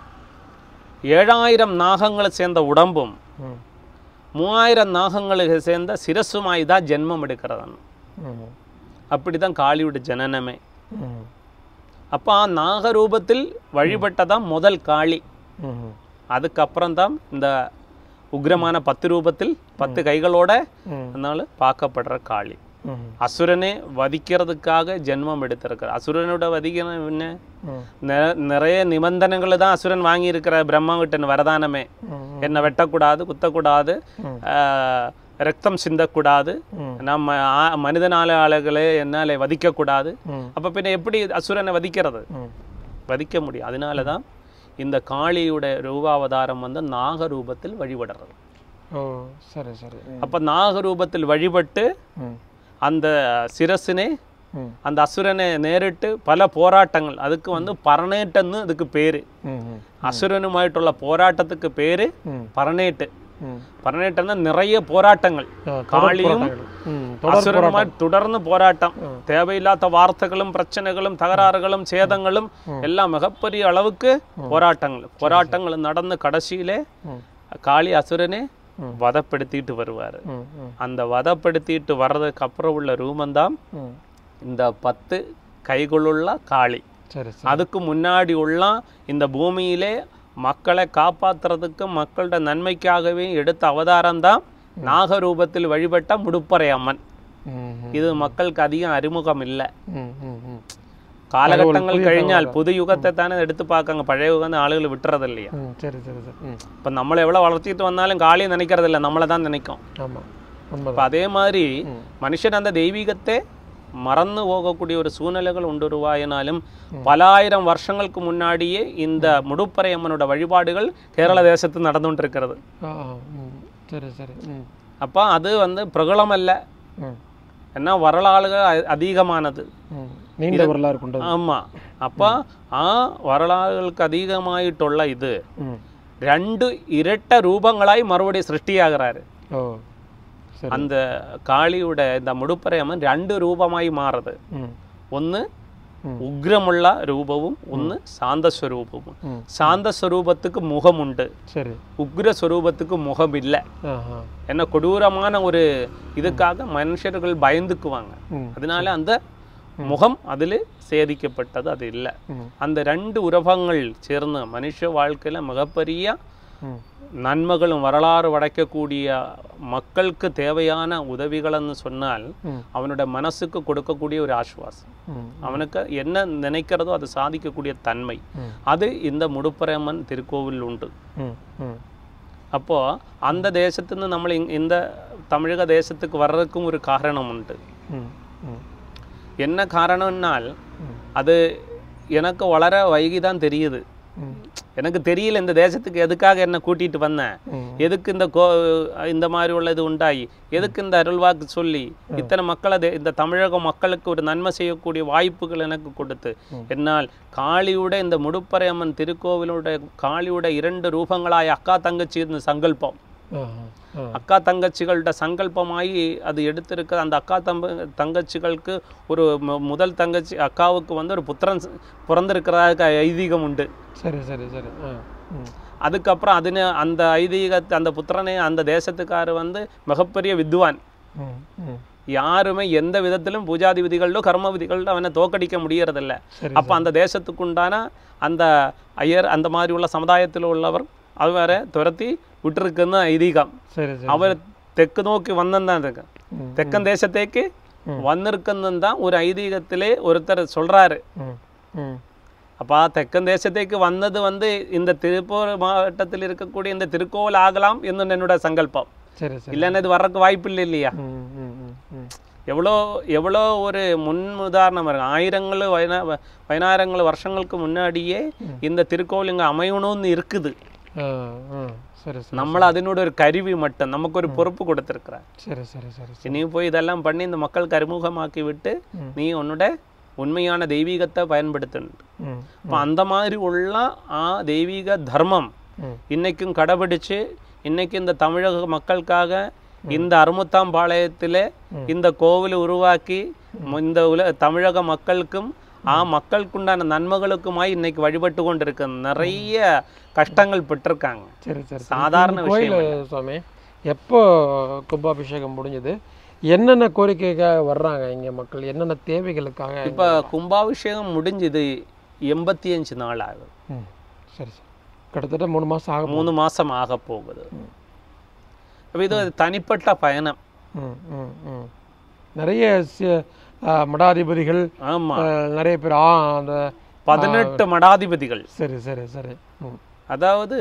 ஏழாயிரம் நாகங்களை சேர்ந்த உடம்பும் ம் மூவாயிரம் நாகங்களுக்கு சேர்ந்த சிரசுமாய் தான் ஜென்மம் எடுக்கிறதான் ம் அப்படி தான் காளியோட ஜனனமே ம் அப்போ நாகரூபத்தில் வழிபட்டதான் முதல் காளி ம் அதுக்கப்புறம் தான் இந்த உக்ரமான பத்து ரூபத்தில் பத்து கைகளோட ம் அதனால பார்க்கப்படுற காளி ம் அசுரனை வதிக்கிறதுக்காக ஜென்மம் எடுத்திருக்கிறார் அசுரனோட வதிக்கணும் என்ன ம் நிற- நிறைய நிபந்தனைகளை தான் அசுரன் வாங்கியிருக்கிற பிரம்மாவிட்டன் வரதானமே ம் என்னை வெட்டக்கூடாது குத்தக்கூடாது ம். ஆஹ், ரத்தம் சிந்தக்கூடாது ம். நம்ம ஆ- மனிதனால ஆளுகளை என்னால வதிக்கக்கூடாது ம் அப்போ பின்ன எப்படி அசுரனை வதிக்கிறது ம் வதிக்க முடியும் அதனால தான் இந்த காளியோட ரூபாவதாரம் வந்து நாக ரூபத்தில் வழிபடுறது ஓ சரி சரி ம் அப்போ நாக ரூபத்தில் வழிபட்டு ம் அந்த சிரசினை ம் அந்த அசுரனை நேரிட்டு பல போராட்டங்கள் அதுக்கு வந்து பரணேட்டன்னு அதுக்கு பேரு ம் ம் அசுரனுமாയിട്ടുള്ള போராட்டத்துக்கு பேரு ம் பரணேட்டு ம் பரணேட்டன்னா நிறைய போராட்டங்கள் ஆ, தொடர் காளியும் போராட்டங்கள். ம், தொடர் அசுரனுமாய் தொடர்ந்து போராட்டம் ம். தேவையில்லாத வார்த்தைகளும் பிரச்சனைகளும் தகராறுகளும் சேதங்களும் எல்லாம் மிகப்பெரிய அளவுக்கு போராட்டங்கள் போராட்டங்கள் நடந்து கடைசியிலே ம், காளி அசுரனே ம். வதப்படுத்திட்டு வருவார் ம், ம், அந்த வதப்படுத்திட்டு வர்றதுக்கு அப்புறம் உள்ள ரூபந்தான் ம். இந்த பத்து கைகளுள்ள காளி சரி சரி அதுக்கு முன்னாடி உள்ள இந்த பூமியிலே மக்களை காப்பாத்துறதுக்கு மக்களோட நன்மைக்காகவே எடுத்த அவதாரம் தான் நாகரூபத்தில் வழிபட்ட முடுப்பறை அம்மன் ம், ம், இது மக்களுக்கு அதிகம் அறிமுகம் இல்லை ம், ம், ம். காலகட்டங்கள் புதிய கழிஞ்சால் புது யுகத்தை தானே எடுத்து பார்க்காங்க பழைய யுகம் தான் ஆளுகள் விட்டுறது இல்லையா ம், சரி சரி சரி ம் இப்போ நம்மளை எவ்வளோ வளர்த்திட்டு வந்தாலும் காளியை நினைக்கிறது இல்லை நம்மளை தான் நினைக்கும் ஆமாம் இப்போ உண்மைதான் அதே மாதிரி ம். மனுஷன் அந்த தெய்வீகத்தை மறந்து போகக்கூடிய ஒரு சூழ்நிலைகள் உண்டுருவாயினாலும் பல ஆயிரம் வருஷங்களுக்கு முன்னாடியே இந்த முடுப்பறை அம்மனோட வழிபாடுகள் கேரள தேசத்தில் நடந்து கொண்டிருக்கிறது ஆ ஆ, ம் சரி சரி ம் அப்போ அது வந்து பிரகலம் அல்ல ம் ஏன்னா வரலாறுகள் அ- அதிகமானது ம் நீண்ட வரலாறு கொண்டது ஆமாம் அப்போ ആ வரலாறுகளுக்கு அதிகமாയിട്ടുള്ള ഇത് ம் രണ്ട് ഇരട്ട രൂപങ്ങളായി മറുപടി സൃഷ്ടിയാகிறாரு ஓ சரி அந்த കാളിയുടെ இந்த മുടുപ്പறை അമ്മൻ രണ്ട് രൂപമായി മാറുത് ம் ഒന്ന് ம். ഉഗ്രമുള്ള രൂപവും ഒന്ന് ശാന്തസ്വരൂപവും ம் சாந்தஸ்வரூபத்துக்கு முகம் உண்டு சரி உக்ர ஸ்வரூபத்துக்கு முகம் இல்லை ஆஹா என்ன கொடூரமான ஒரு இதுக்காக மனுஷர்கள் பயந்துக்குவாங்க ம் அதனால அந்த முகம் அதில் சேதிக்கப்பட்டது அது இல்லை ம் அந்த ரெண்டு உறவங்கள் சேர்ந்து மனுஷ வாழ்க்கையில் மிகப்பெரிய ம் நன்மைகளும் வரலாறு படைக்கக்கூடிய மக்களுக்கு தேவையான உதவிகள்னு சொன்னால் ம் அவனோட மனசுக்கு கொடுக்கக்கூடிய ஒரு ஆசுவாசம் ம் அவனுக்கு என்ன நினைக்கிறதோ அதை சாதிக்கக்கூடிய தன்மை ம். அது இந்த முடுப்பரம்மன் திருக்கோவில் உண்டு ம் ம் அப்போ அந்த தேசத்துலேருந்து നമ്മൾ இங்- இந்த தமிழக தேசத்துக்கு வர்றதுக்கும் ஒரு காரணம் உண்டு ம் ம் என்ன காரணம்னால் ம். அது எனக்கு வளர வைகி தான் தெரியுது ம் எனக்கு தெரியல இந்த தேசத்துக்கு எதுக்காக என்ன கூட்டிட்டு வந்தேன் ம். எதுக்கு இந்த கோ இந்த மாதிரி உள்ள இது உண்டாகி எதுக்கு இந்த அருள்வாக்கு சொல்லி இத்தனை மக்களை தே- இந்த தமிழக மக்களுக்கு ஒரு நன்மை செய்யக்கூடிய வாய்ப்புகள் எனக்கு கொடுத்து என்னால் காளியுட இந்த முடுப்பரையம்மன் திருக்கோவிலுடைய காளியுட இரண்டு ரூபங்களாய் அக்கா தங்கச்சி இந்த சங்கல்பம் ஆ ஆ அக்கா தங்கச்சிகள்கிட்ட சங்கல்பமாகி அது எடுத்திருக்க அந்த அக்கா தம்ப தங்கச்சிகளுக்கு ஒரு மு- முதல் தங்கச்சி அக்காவுக்கு வந்து ஒரு புத்திரன் ச- பிறந்திருக்கிறதாக ஐதீகம் உண்டு சரி சரி சரி ஆ ம் அதுக்கப்புறம் அதுன்னு அந்த ஐதீகத்தை அந்த புத்திரனை அந்த தேசத்துக்காரு வந்து மிகப்பெரிய வித்வான் ம் ம் யாருமே எந்த விதத்திலும் பூஜாதி விதிகளிலோ கர்ம விதிகளிலோ அவனை தோக்கடிக்க முடியறதில்ல சரி அப்போ அந்த தேசத்துக்குண்டான அந்த ஐயர் அந்த மாதிரி உள்ள சமுதாயத்தில் உள்ளவர் அவரை துரத்தி விட்டுருக்குன்னு ஐதீகம் சரி சரி அவர் தெற்கு நோக்கி வந்தான் இருக்கு ம் தெக்கன் தேசത്തേക്ക് ம். വന്നിരിക്കുന്നെന്ന് தான் ஒரு ஐதீகத்திலே ஒருத்தர் சொல்றாரு ம் ம் அப்போ ஆ தெக்கன் தேசത്തേக்கு வந்தது வந்து இந்த திருப்பூர் மாவட்டத்தில் இருக்கக்கூடிய இந்த திருக்கோவில் ஆகலாம் என்று என்னோட சங்கல்பம் சரி சரி இல்லைன்னா இது வர்றதுக்கு வாய்ப்பு இல்லை இல்லையா ம் ம் ம் ம் எவ்வளோ எவ்வளோ ஒரு முன் உதாரணம் இருக்கு ஆயிரங்கள் வயனா பதினாயிரங்கள் வருஷங்களுக்கு முன்னாடியே இந்த திருக்கோவில் இங்கே அமையணும்னு இருக்குது ஆ ஆ சரி சரி നമ്മൾ അതിനോട് ഒരു കരുവി മട്ടും നമുക്കൊരു പൊறுப்பு കൊടുത്തിருக்கிறார் சரி சரி சரி சரி நீ போய் இதெல்லாம் பண்ணி இந்த மக்களுக்கு அறிமுகமாக்கி விட்டு ம். நீ உன்னோட உண்மையான தெய்வீகத்தை பயன்படுத்தணும் ம் அப்போ அந்த மாதிரி உள்ள ஆ தெய்வீக தர்மம் ம் இன்னைக்கும் கடைபிடிச்சு இன்னைக்கு இந்த தமிழக மக்களுக்காக இந்த அறுமுத்தாம் பாளையத்தில் இந்த கோவில் உருவாக்கி ம- இந்த உல தமிழக மக்களுக்கும் ஆ மக்களுக்குண்டான நன்மைகளுக்குமாய் இன்னைக்கு வழிபட்டு கொண்டு இருக்கு நிறைய கஷ்டங்கள் பெற்றிருக்காங்க சரி சரி சரி. சாதாரண இந்த கோயில் சுவாமி எப்போ கும்பாபிஷேகம் முடிஞ்சது என்னென்ன கோரிக்கைக்காக வர்றாங்க இங்கே மக்கள் என்னென்ன தேவைகளுக்காக இப்போ கும்பாபிஷேகம் முடிஞ்சது எண்பத்தி அஞ்சு நாள் ஆகுது ம் சரி சரி கிட்டத்தட்ட மூணு மாதம் ஆகும் மூணு மாசம் ஆக போகுது அப்ப இது ஒரு தனிப்பட்ட பயணம் ம் ம் ம் நிறைய சி- ஆ, மடாதிபதிகள் ஆமா ஆ, நிறைய பேர் ஆ அந்த பதினெட்டு மடாதிபதிகள் சரி சரி சரி ம் அதாவது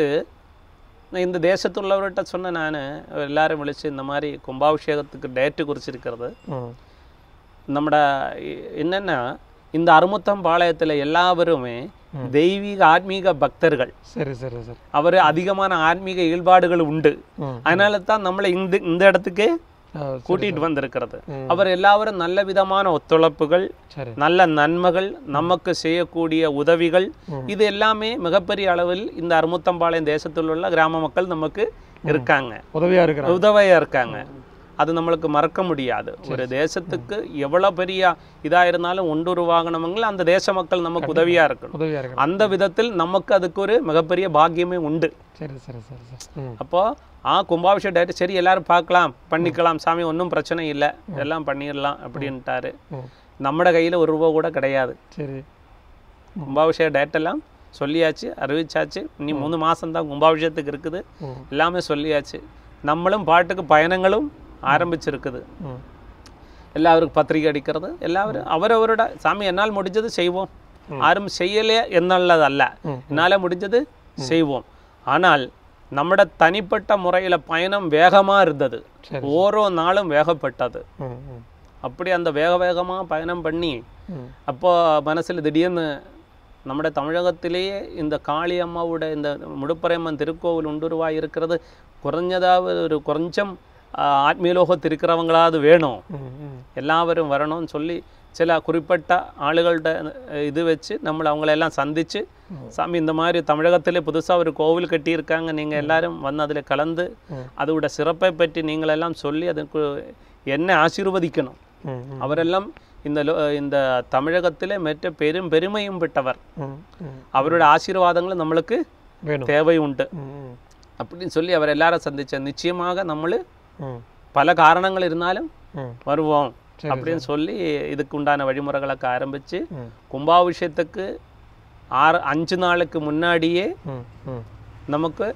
நான் இந்த தேசத்துள்ளவர்கிட்ட சொன்ன நான் எல்லாரும் விളിച്ച് இந்த மாதிரி கும்பாபிஷேகத்துக்கு டேட்டு குறிச்சிருக்கிறது ம் നമ്മുടെ இ- என்னன்னா இந்த அறுமுத்தம் பாளையத்தில் எல்லாருமே தெய்வீக ஆத்மீக பக்தர்கள் சரி சரி சரி அவர் அதிகமான ஆன்மீக ஈடுபாடுகள் உண்டு ம் அதனால தான் நம்மளை இந்த இந்த இடத்துக்கு ஆ, சரி, கூட்டிட்டு வந்திருக்கிறது ம். அவர் எல்லாரும் நல்ல விதமான ஒத்துழைப்புகள் சரி நல்ல நன்மைகள் நமக்கு செய்யக்கூடிய உதவிகள் ம். இது எல்லாமே மிகப்பெரிய அளவில் இந்த அறுமுத்தம்பாளையம் தேசத்தில் உள்ள கிராம மக்கள் நமக்கு இருக்காங்க உதவியா இருக்கிறாங்க உதவியா இருக்காங்க அது நம்மளுக்கு மறக்க முடியாது ஒரு தேசத்துக்கு எவ்வளவு பெரிய இதா இருந்தாலும் ஒன்றுருவாகணுமெങ്കിൽ அந்த தேச மக்கள் நமக்கு உதவியா இருக்கணும் உதவியா இருக்கிறாங்க அந்த விதத்தில் நமக்கு அதுக்கு ஒரு மிகப்பெரிய பாக்கியமே உண்டு சரி சரி சரி சரி ம் அப்போ ஆ கும்பாபிஷேகம் டேட்டு சரி எல்லாரும் பார்க்கலாம் பண்ணிக்கலாம் சாமி ஒன்றும் பிரச்சனை இல்லை எல்லாம் பண்ணிடலாம் அப்படின்ட்டாரு ம் நம்ம கையில் ஒரு ரூபா கூட கிடையாது சரி கும்பாபிஷேக டேட்டெல்லாம் சொல்லியாச்சு அறிவிச்சாச்சு இனி மூணு மாதம் தான் கும்பாபிஷேகத்துக்கு இருக்குது ம் எல்லாமே சொல்லியாச்சு நம்மளும் பாட்டுக்கு பயணங்களும் ஆரம்பிச்சிருக்குது ம் எல்லாருக்கும் பத்திரிக்கை அடிக்கிறது எல்லாரும் அவரவரோட சாமி என்னால் முடிஞ்சது செய்வோம் யாரும் செய்யலையே என்னல்லதல்ல ம். என்னால் முடிஞ்சது செய்வோம் ஆனால் நம்மட தனிப்பட்ட முறையில் பயணம் வேகமாக இருந்தது சரி ஓரோ நாளும் வேகப்பட்டது ம் ம் அப்படி அந்த வேக வேகமாக பயணம் பண்ணி ம் அப்போ மனசில் திடீர்னு നമ്മുടെ தமிழகத்திலேயே இந்த காளி அம்மாவோட இந்த முடுப்பரையம்மன் திருக்கோவில் உண்டுருவாய் இருக்கிறது குறைஞ்சதாவது ஒரு கொஞ்சம் ஆஹ், ஆத்மீயலோகத்து இருக்கிறவங்களாவது வேணும் ம் ம் எல்லாரும் வரணும்னு சொல்லி சில குறிப்பிட்ட ஆளுகள்கிட்ட அஹ், இது வச்சு நம்மளை அவங்களெல்லாம் சந்திச்சு சாமி இந்த மாதிரி தமிழகத்திலே புதுசாக ஒரு கோவில் கட்டியிருக்காங்க நீங்கள் எல்லாரும் வந்து அதில் கலந்து ம். அதோட சிறப்பை பற்றி நீங்களெல்லாம் சொல்லி அதுக்கு என்ன ஆசீர்வதிக்கணும் ம் ம் அவரெல்லாம் இந்த லோ- இந்த தமிழகத்திலே மற்ற பெரும் பெருமையும் பெற்றவர் ம் ம் அவரோட ஆசீர்வாதங்கள் நம்மளுக்கு வேணும் தேவை உண்டு ம் ம் அப்படின்னு சொல்லி அவர் எல்லாரும் சந்திச்ச நிச்சயமாக நம்ம ம் பல காரணங்கள் இருந்தாலும் ம் வருவோம் சரி, அப்படின்னு சொல்லி இதுக்கு உண்டான வழிமுறைகளுக்கு ஆரம்பிச்சு ம் கும்பாபிஷேகத்துக்கு ஆறு அஞ்சு நாளுக்கு முன்னாடியே ம் ம் நமக்கு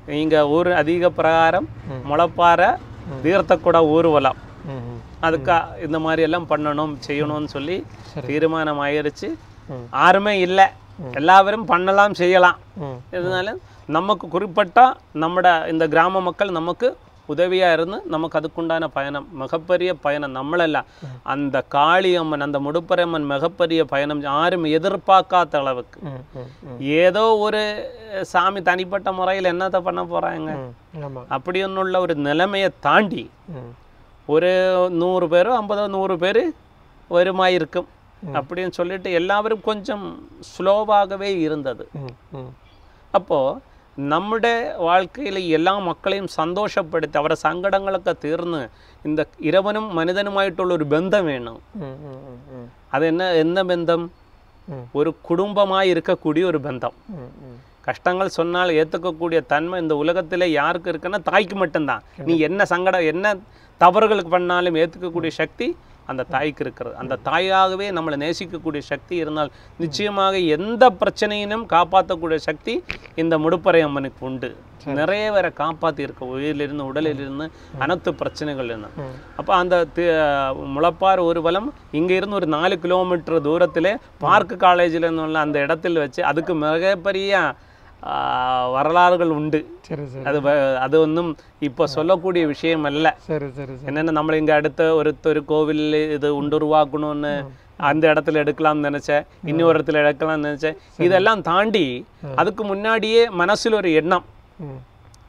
இங்க ஊர் அதிக பிரகாரம் முளைப்பாறை தீர்த்தக்கூட ஊர்வலம் ம் ம் அதுக்கு இந்த மாதிரி எல்லாம் பண்ணணும் செய்யணும்னு சொல்லி சரி. தீர்மானம் ஆயிருச்சு ம். யாருமே இல்லை எல்லாரும் பண்ணலாம் செய்யலாம் ம் இருந்தாலும் நமக்கு குறிப்பிட்ட நம்மட இந்த கிராம மக்கள் நமக்கு உதவியா இருந்து நமக்கு அதுக்குண்டான பயணம் மிகப்பெரிய பயணம் நம்மளெல்லாம் அந்த காளியம்மன் அந்த முடுப்பரம்மன் மிகப்பெரிய பயணம் யாரும் எதிர்பார்க்காத அளவுக்கு ம் ம் ம் ஏதோ ஒரு சாமி தனிப்பட்ட முறையில் என்னத்தை பண்ண போறாங்க ம் ஆமாம் அப்படி ஒன்றுள்ள ஒரு நிலைமையை தாண்டி ம் ஒரு நூறு பேரோ ஐம்பதோ நூறு பேர் வருமா இருக்கும் அப்படின்னு சொல்லிட்டு எல்லாரும் கொஞ்சம் ஸ்லோவாகவே இருந்தது ம் ம் அப்போது നമ്മുടെ வாழ்க்கையில் എല്ലാ மக்களையும் சந்தோஷப்படுத்தி അവരുടെ സങ്കടങ്ങളൊക്കെ തീർന്ന് இந்த ഇരവനും മനിതനുമായിട്ടുള്ള ഒരു ബന്ധം വേണം ம் ம் ம் ம் അത് എന്ന എന്ന ബന്ധം ம். ஒரு குடும்பமாக இருக்கக்கூடிய ஒரு பந்தம் ம் ம் கஷ்டங்கள் சொன்னால் ஏற்றுக்கக்கூடிய தன்மை இந்த உலகத்தில் யாருக்கு இருக்குன்னா தாய்க்கு மட்டும்தான் நீ என்ன சங்கடம் என்ன தவறுகளுக்கு பண்ணாலும் ஏற்றுக்கக்கூடிய சக்தி அந்த தாய்க்கு இருக்கிறது அந்த தாயாகவே நம்மளை நேசிக்கக்கூடிய சக்தி இருந்தால் நிச்சயமாக எந்த பிரச்சனையினும் காப்பாற்றக்கூடிய சக்தி இந்த முடுப்பறை அம்மனுக்கு உண்டு நிறைய பேரை காப்பாற்றி இருக்க உயிரிலிருந்து உடலிலிருந்து அனைத்து பிரச்சனைகள் இருந்து ம். அப்போ அந்த தி- முளப்பார் ஊர்வலம் இங்கே இருந்து ஒரு நாலு கிலோமீட்டர் தூரத்திலே பார்க் காலேஜில் உள்ள அந்த இடத்தில் வச்சு அதுக்கு மிகப்பெரிய ஆ, வரலாறுகள் உண்டு சரி சரி அது வ- அது ஒன்றும் இப்போ சொல்லக்கூடிய விஷயம் அல்ல சரி சரி சரி என்னென்ன நம்ம இங்கே அடுத்த ஒரு ஒரு கோவில் இது உண்டு உருவாக்கணும்னு அந்த இடத்துல எடுக்கலாம்னு நினைச்சேன் இன்னொரு இடத்துல எடுக்கலாம்னு நினைச்சேன் இதெல்லாம் தாண்டி அதுக்கு முன்னாடியே மனசுல ஒரு எண்ணம் ம்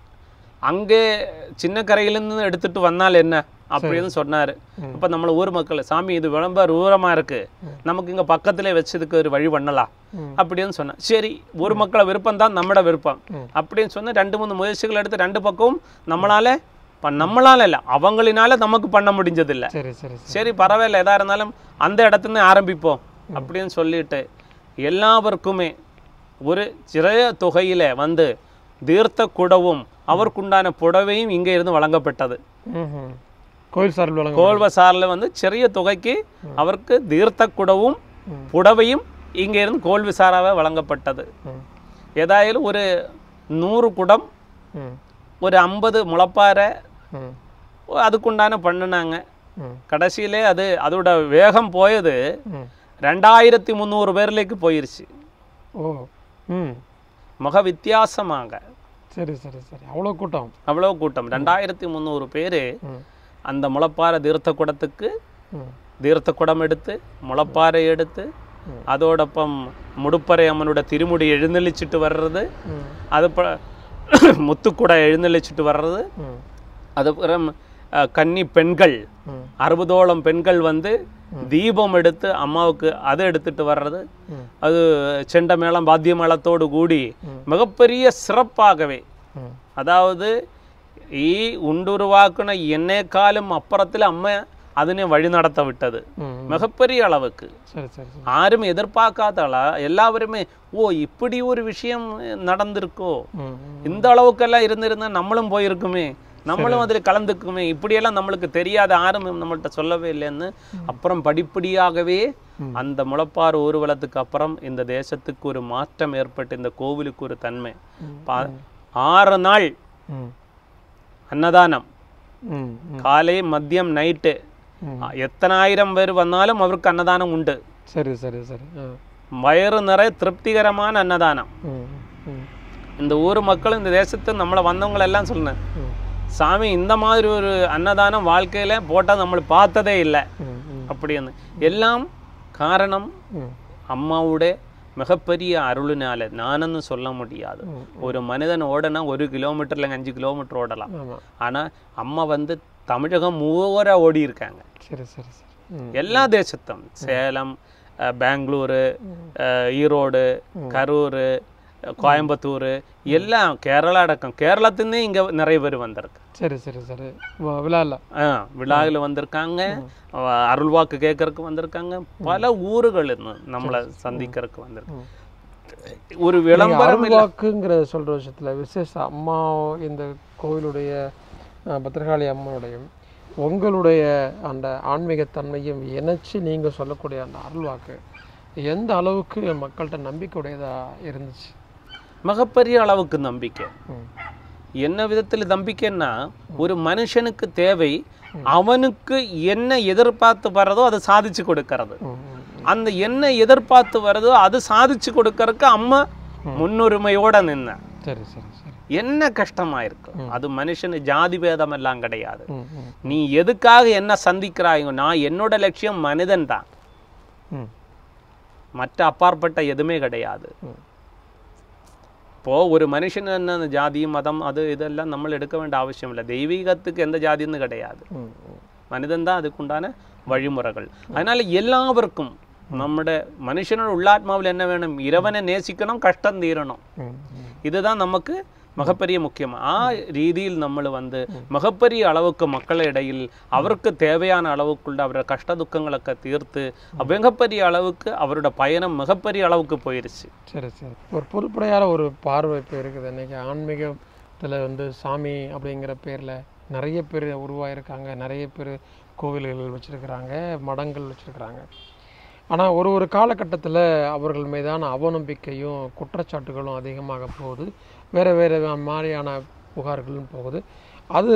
அங்கே சின்ன கரையிலேருந்து எடுத்துட்டு வந்தால் என்ன அப்படின்னு சொன்னாரு ம். அப்ப நம்மள ஊர் மக்கள் சாமி இது ரொம்ப தூரமா இருக்கு நமக்கு இங்க பக்கத்திலே வச்சதுக்கு ஒரு வழி பண்ணலாம் ம். அப்படின்னு சொன்னேன் சரி ஊர் மக்களை விருப்பம் தான் நம்மட விருப்பம் ம். அப்படின்னு சொன்ன ரெண்டு மூணு முயற்சிகள் எடுத்து ரெண்டு பக்கமும் நம்மளால ப- நம்மளால இல்ல அவங்களினால நமக்கு பண்ண முடிஞ்சதில்ல சரி சரி சரி சரி பரவாயில்ல எதா இருந்தாலும் அந்த இடத்துல ஆரம்பிப்போம் அப்படின்னு சொல்லிட்டு எல்லாருக்குமே ஒரு சிறிய தொகையில வந்து தீர்த்த குடவும் அவருக்குண்டான புடவையும் இங்கே இருந்து வழங்கப்பட்டது ம் ம் கோயில் சார்பில் வழங்க கோல்வசாரில் வந்து சிறிய தொகைக்கு அவருக்கு தீர்த்த குடவும் ம். புடவையும் இங்கே இருந்து கோல்விசாராக வழங்கப்பட்டது ம் ஏதாയാലും ஒரு நூறு குடம் ம் ஒரு ஐம்பது முளப்பாறை ம் அதுக்குண்டான பண்ணினாங்க ம் கடைசியிலே அது அதோட வேகம் போயது ம் ரெண்டாயிரத்தி முந்நூறு பேர்லேக்கு போயிருச்சு ஓ ம் மிக வித்தியாசமாக சரி சரி சரி அவ்வளோ கூட்டம் அவ்வளோ கூட்டம் ரெண்டாயிரத்தி முந்நூறு பேர் ம் அந்த முளப்பாறை தீர்த்த குடத்துக்கு ம் தீர்த்த குடம் எடுத்து முளப்பாறை எடுத்து ம். அதோடொപ്പം முடுப்பறை அம்மனோட திருமுடி எழுந்தளிச்சிட்டு வர்றது ம் அது ப முத்துக்குடை எழுந்தளிச்சிட்டு வர்றது ம் அதுக்கப்புறம் அஹ், கன்னி பெண்கள் ம் அறுபதோളം பெண்கள் வந்து தீபம் எடுத்து அம்மாவுக்கு அதை எடுத்துட்டு வர்றது ம் அது செண்ட மேளம் வாத்திய மேளத்தோடு கூடி ம். மிகப்பெரிய சிறப்பாகவே ம் அதாவது ഈ ഉണ്ടുരുവാക്കുന്ന എന്നെക്കാളും അപ്പുറത്തിൽ അമ്മ അതിനെ വഴി നടത്ത വിട്ടത് ம் மிகப்பெரிய அளவுக்கு சரி சரி சரி யாரும் எதிர்பார்க்காத அள எல்லாருமே ஓ இப்படி ஒரு விஷயம் நடந்திருக்கோ ம் ம் இந்த அளவுக்கெல்லாம் இருந்திருந்தா நம்மளும் போயிருக்குமே நம்மளும் அதில் கலந்துக்குமே இப்படியெல்லாம் நம்மளுக்கு தெரியாத யாரும் நம்மள்ட்ட சொல்லவே இல்லைன்னு அப்புறம் படிப்படியாகவே அந்த முளப்பாறு ஊர்வலத்துக்கு அப்புறம் இந்த தேசத்துக்கு ஒரு மாற்றம் ஏற்பட்டு இந்த கோவிலுக்கு ஒரு தன்மை பா- ஆறு நாள் ம் அன்னதானம் ம் ம் காலை மதியம் நைட்டு ம். எத்தனாயிரம் பேர் வந்தாலும் அவருக்கு அன்னதானம் உண்டு சரி சரி சரி ஆ வயிறு நிறைய திருப்திகரமான அன்னதானம் ம் ம் இந்த ஊர் மக்களும் இந்த தேசத்து நம்மளை வந்தவங்களெல்லாம் சொன்னேன் ம் சாமி இந்த மாதிரி ஒரு அன்னதானம் வாழ்க்கையில போட்டால் நம்ம பார்த்ததே இல்லை ம் ம் அப்படின்னு எல்லாம் காரணம் ம் அம்மாவுடைய மிகப்பெரிய அருளினால நானன்னு சொல்ல முடியாது ம். ஒரு மனிதன் ஓடனா ஒரு கிலோமீட்டர் இல்லைங்க அஞ்சு கிலோமீட்டர் ஓடலாம் ஆமாம் ஆனா அம்மா வந்து தமிழகம் மூவரா ஓடி இருக்காங்க சரி சரி சரி ம் எல்லா தேசத்தும் சேலம் அஹ், பெங்களூரு அஹ், ஈரோடு கரூர் கோயம்புத்தூர் எல்லாம் கேரளா அடக்கம் கேரளத்துலேருந்தே இங்க நிறைய பேர் வந்திருக்கு சரி சரி சரி வ- விழால ஆ விழாவில் வந்திருக்காங்க அஹ், அருள்வாக்கு கேட்கறதுக்கு வந்திருக்காங்க பல ஊர்கள் இருந்து நம்மளை சந்திக்கிறதுக்கு வந்திருக்கு ம். ஒரு விளம்பரம் இல்ல. அருள்வாக்குங்கிற சொல்ற விஷயத்துல விசேஷம் அம்மா இந்த கோவிலுடைய அஹ், பத்திரகாளி அம்மனுடையும் உங்களுடைய அந்த ஆன்மீகத்தன்மையும் இணைச்சு நீங்க சொல்லக்கூடிய அந்த அருள்வாக்கு எந்த அளவுக்கு மக்கள்கிட்ட நம்பிக்கையுடையதா இருந்துச்சு மிகப்பெரிய அளவுக்கு நம்பிக்கை ம் என்ன விதத்தில் நம்பிக்கைன்னா ஒரு மனுஷனுக்கு தேவை அவனுக்கு என்ன எதிர்பார்த்து வர்றதோ அதை சாதிச்சு கொடுக்கறது ம், ம். அந்த என்ன எதிர்பார்த்து வருதோ அது சாதிச்சு கொடுக்கறதுக்கு அம்மா முன்னுரிமையோட நின்ன சரி சரி சரி என்ன கஷ்டமா இருக்கும் அது மனுஷனு ஜாதி பேதம் எல்லாம் கிடையாது ம் ம் நீ எதுக்காக என்ன சந்திக்கிறாயோ நான் என்னோட லட்சியம் மனிதன் தான் ம் மற்ற அப்பாற்பட்ட எதுவுமே கிடையாது ம். இப்போ ஒரு மனுஷன் என்ன ஜாதி மதம் அது இதெல்லாம் நம்ம எடுக்க வேண்டிய அவசியம் இல்லை தெய்வீகத்துக்கு எந்த ஜாதின்னு கிடையாது ம் ம் மனிதன் தான் அதுக்குண்டான வழிமுறைகள் அதனால எல்லாവർക്കും നമ്മുടെ മനുഷ്യനോട് ഉള്ളാത്മാവിൽ என்ன வேணும் ഇരവനെ நேசிக்கணும் கஷ்டம் தீரணும் ம் ம் இதுதான் நமக்கு மிகப்பெரிய முக்கியம் ஆ ரீதியில் നമ്മൾ வந்து மிகப்பெரிய அளவுக்கு மக்கள் இடையில் அவருக்கு தேவையான அளவுக்குள்ள அவரோட கஷ்ட துக்கங்களൊക്കെ தீர்த்து மிகப்பெரிய அளவுக்கு அவரோட பயணம் மிகப்பெரிய அளவுக்கு போயிருச்சு சரி சரி ஒரு பொதுப்படையான ஒரு பார்வை இப்போ இருக்குது இன்னைக்கு ஆன்மீகத்தில் வந்து சாமி அப்படிங்கிற பேரில் நிறைய பேர் உருவாயிருக்காங்க நிறைய பேர் கோவில்கள் வச்சுருக்கிறாங்க மடங்கள் வச்சுருக்கிறாங்க ஆனால் ஒரு ஒரு காலகட்டத்தில் அவர்கள் மீதான அவநம்பிக்கையும் குற்றச்சாட்டுகளும் அதிகமாக போகுது வேறு வேறு மாதிரியான புகார்களும் போகுது அது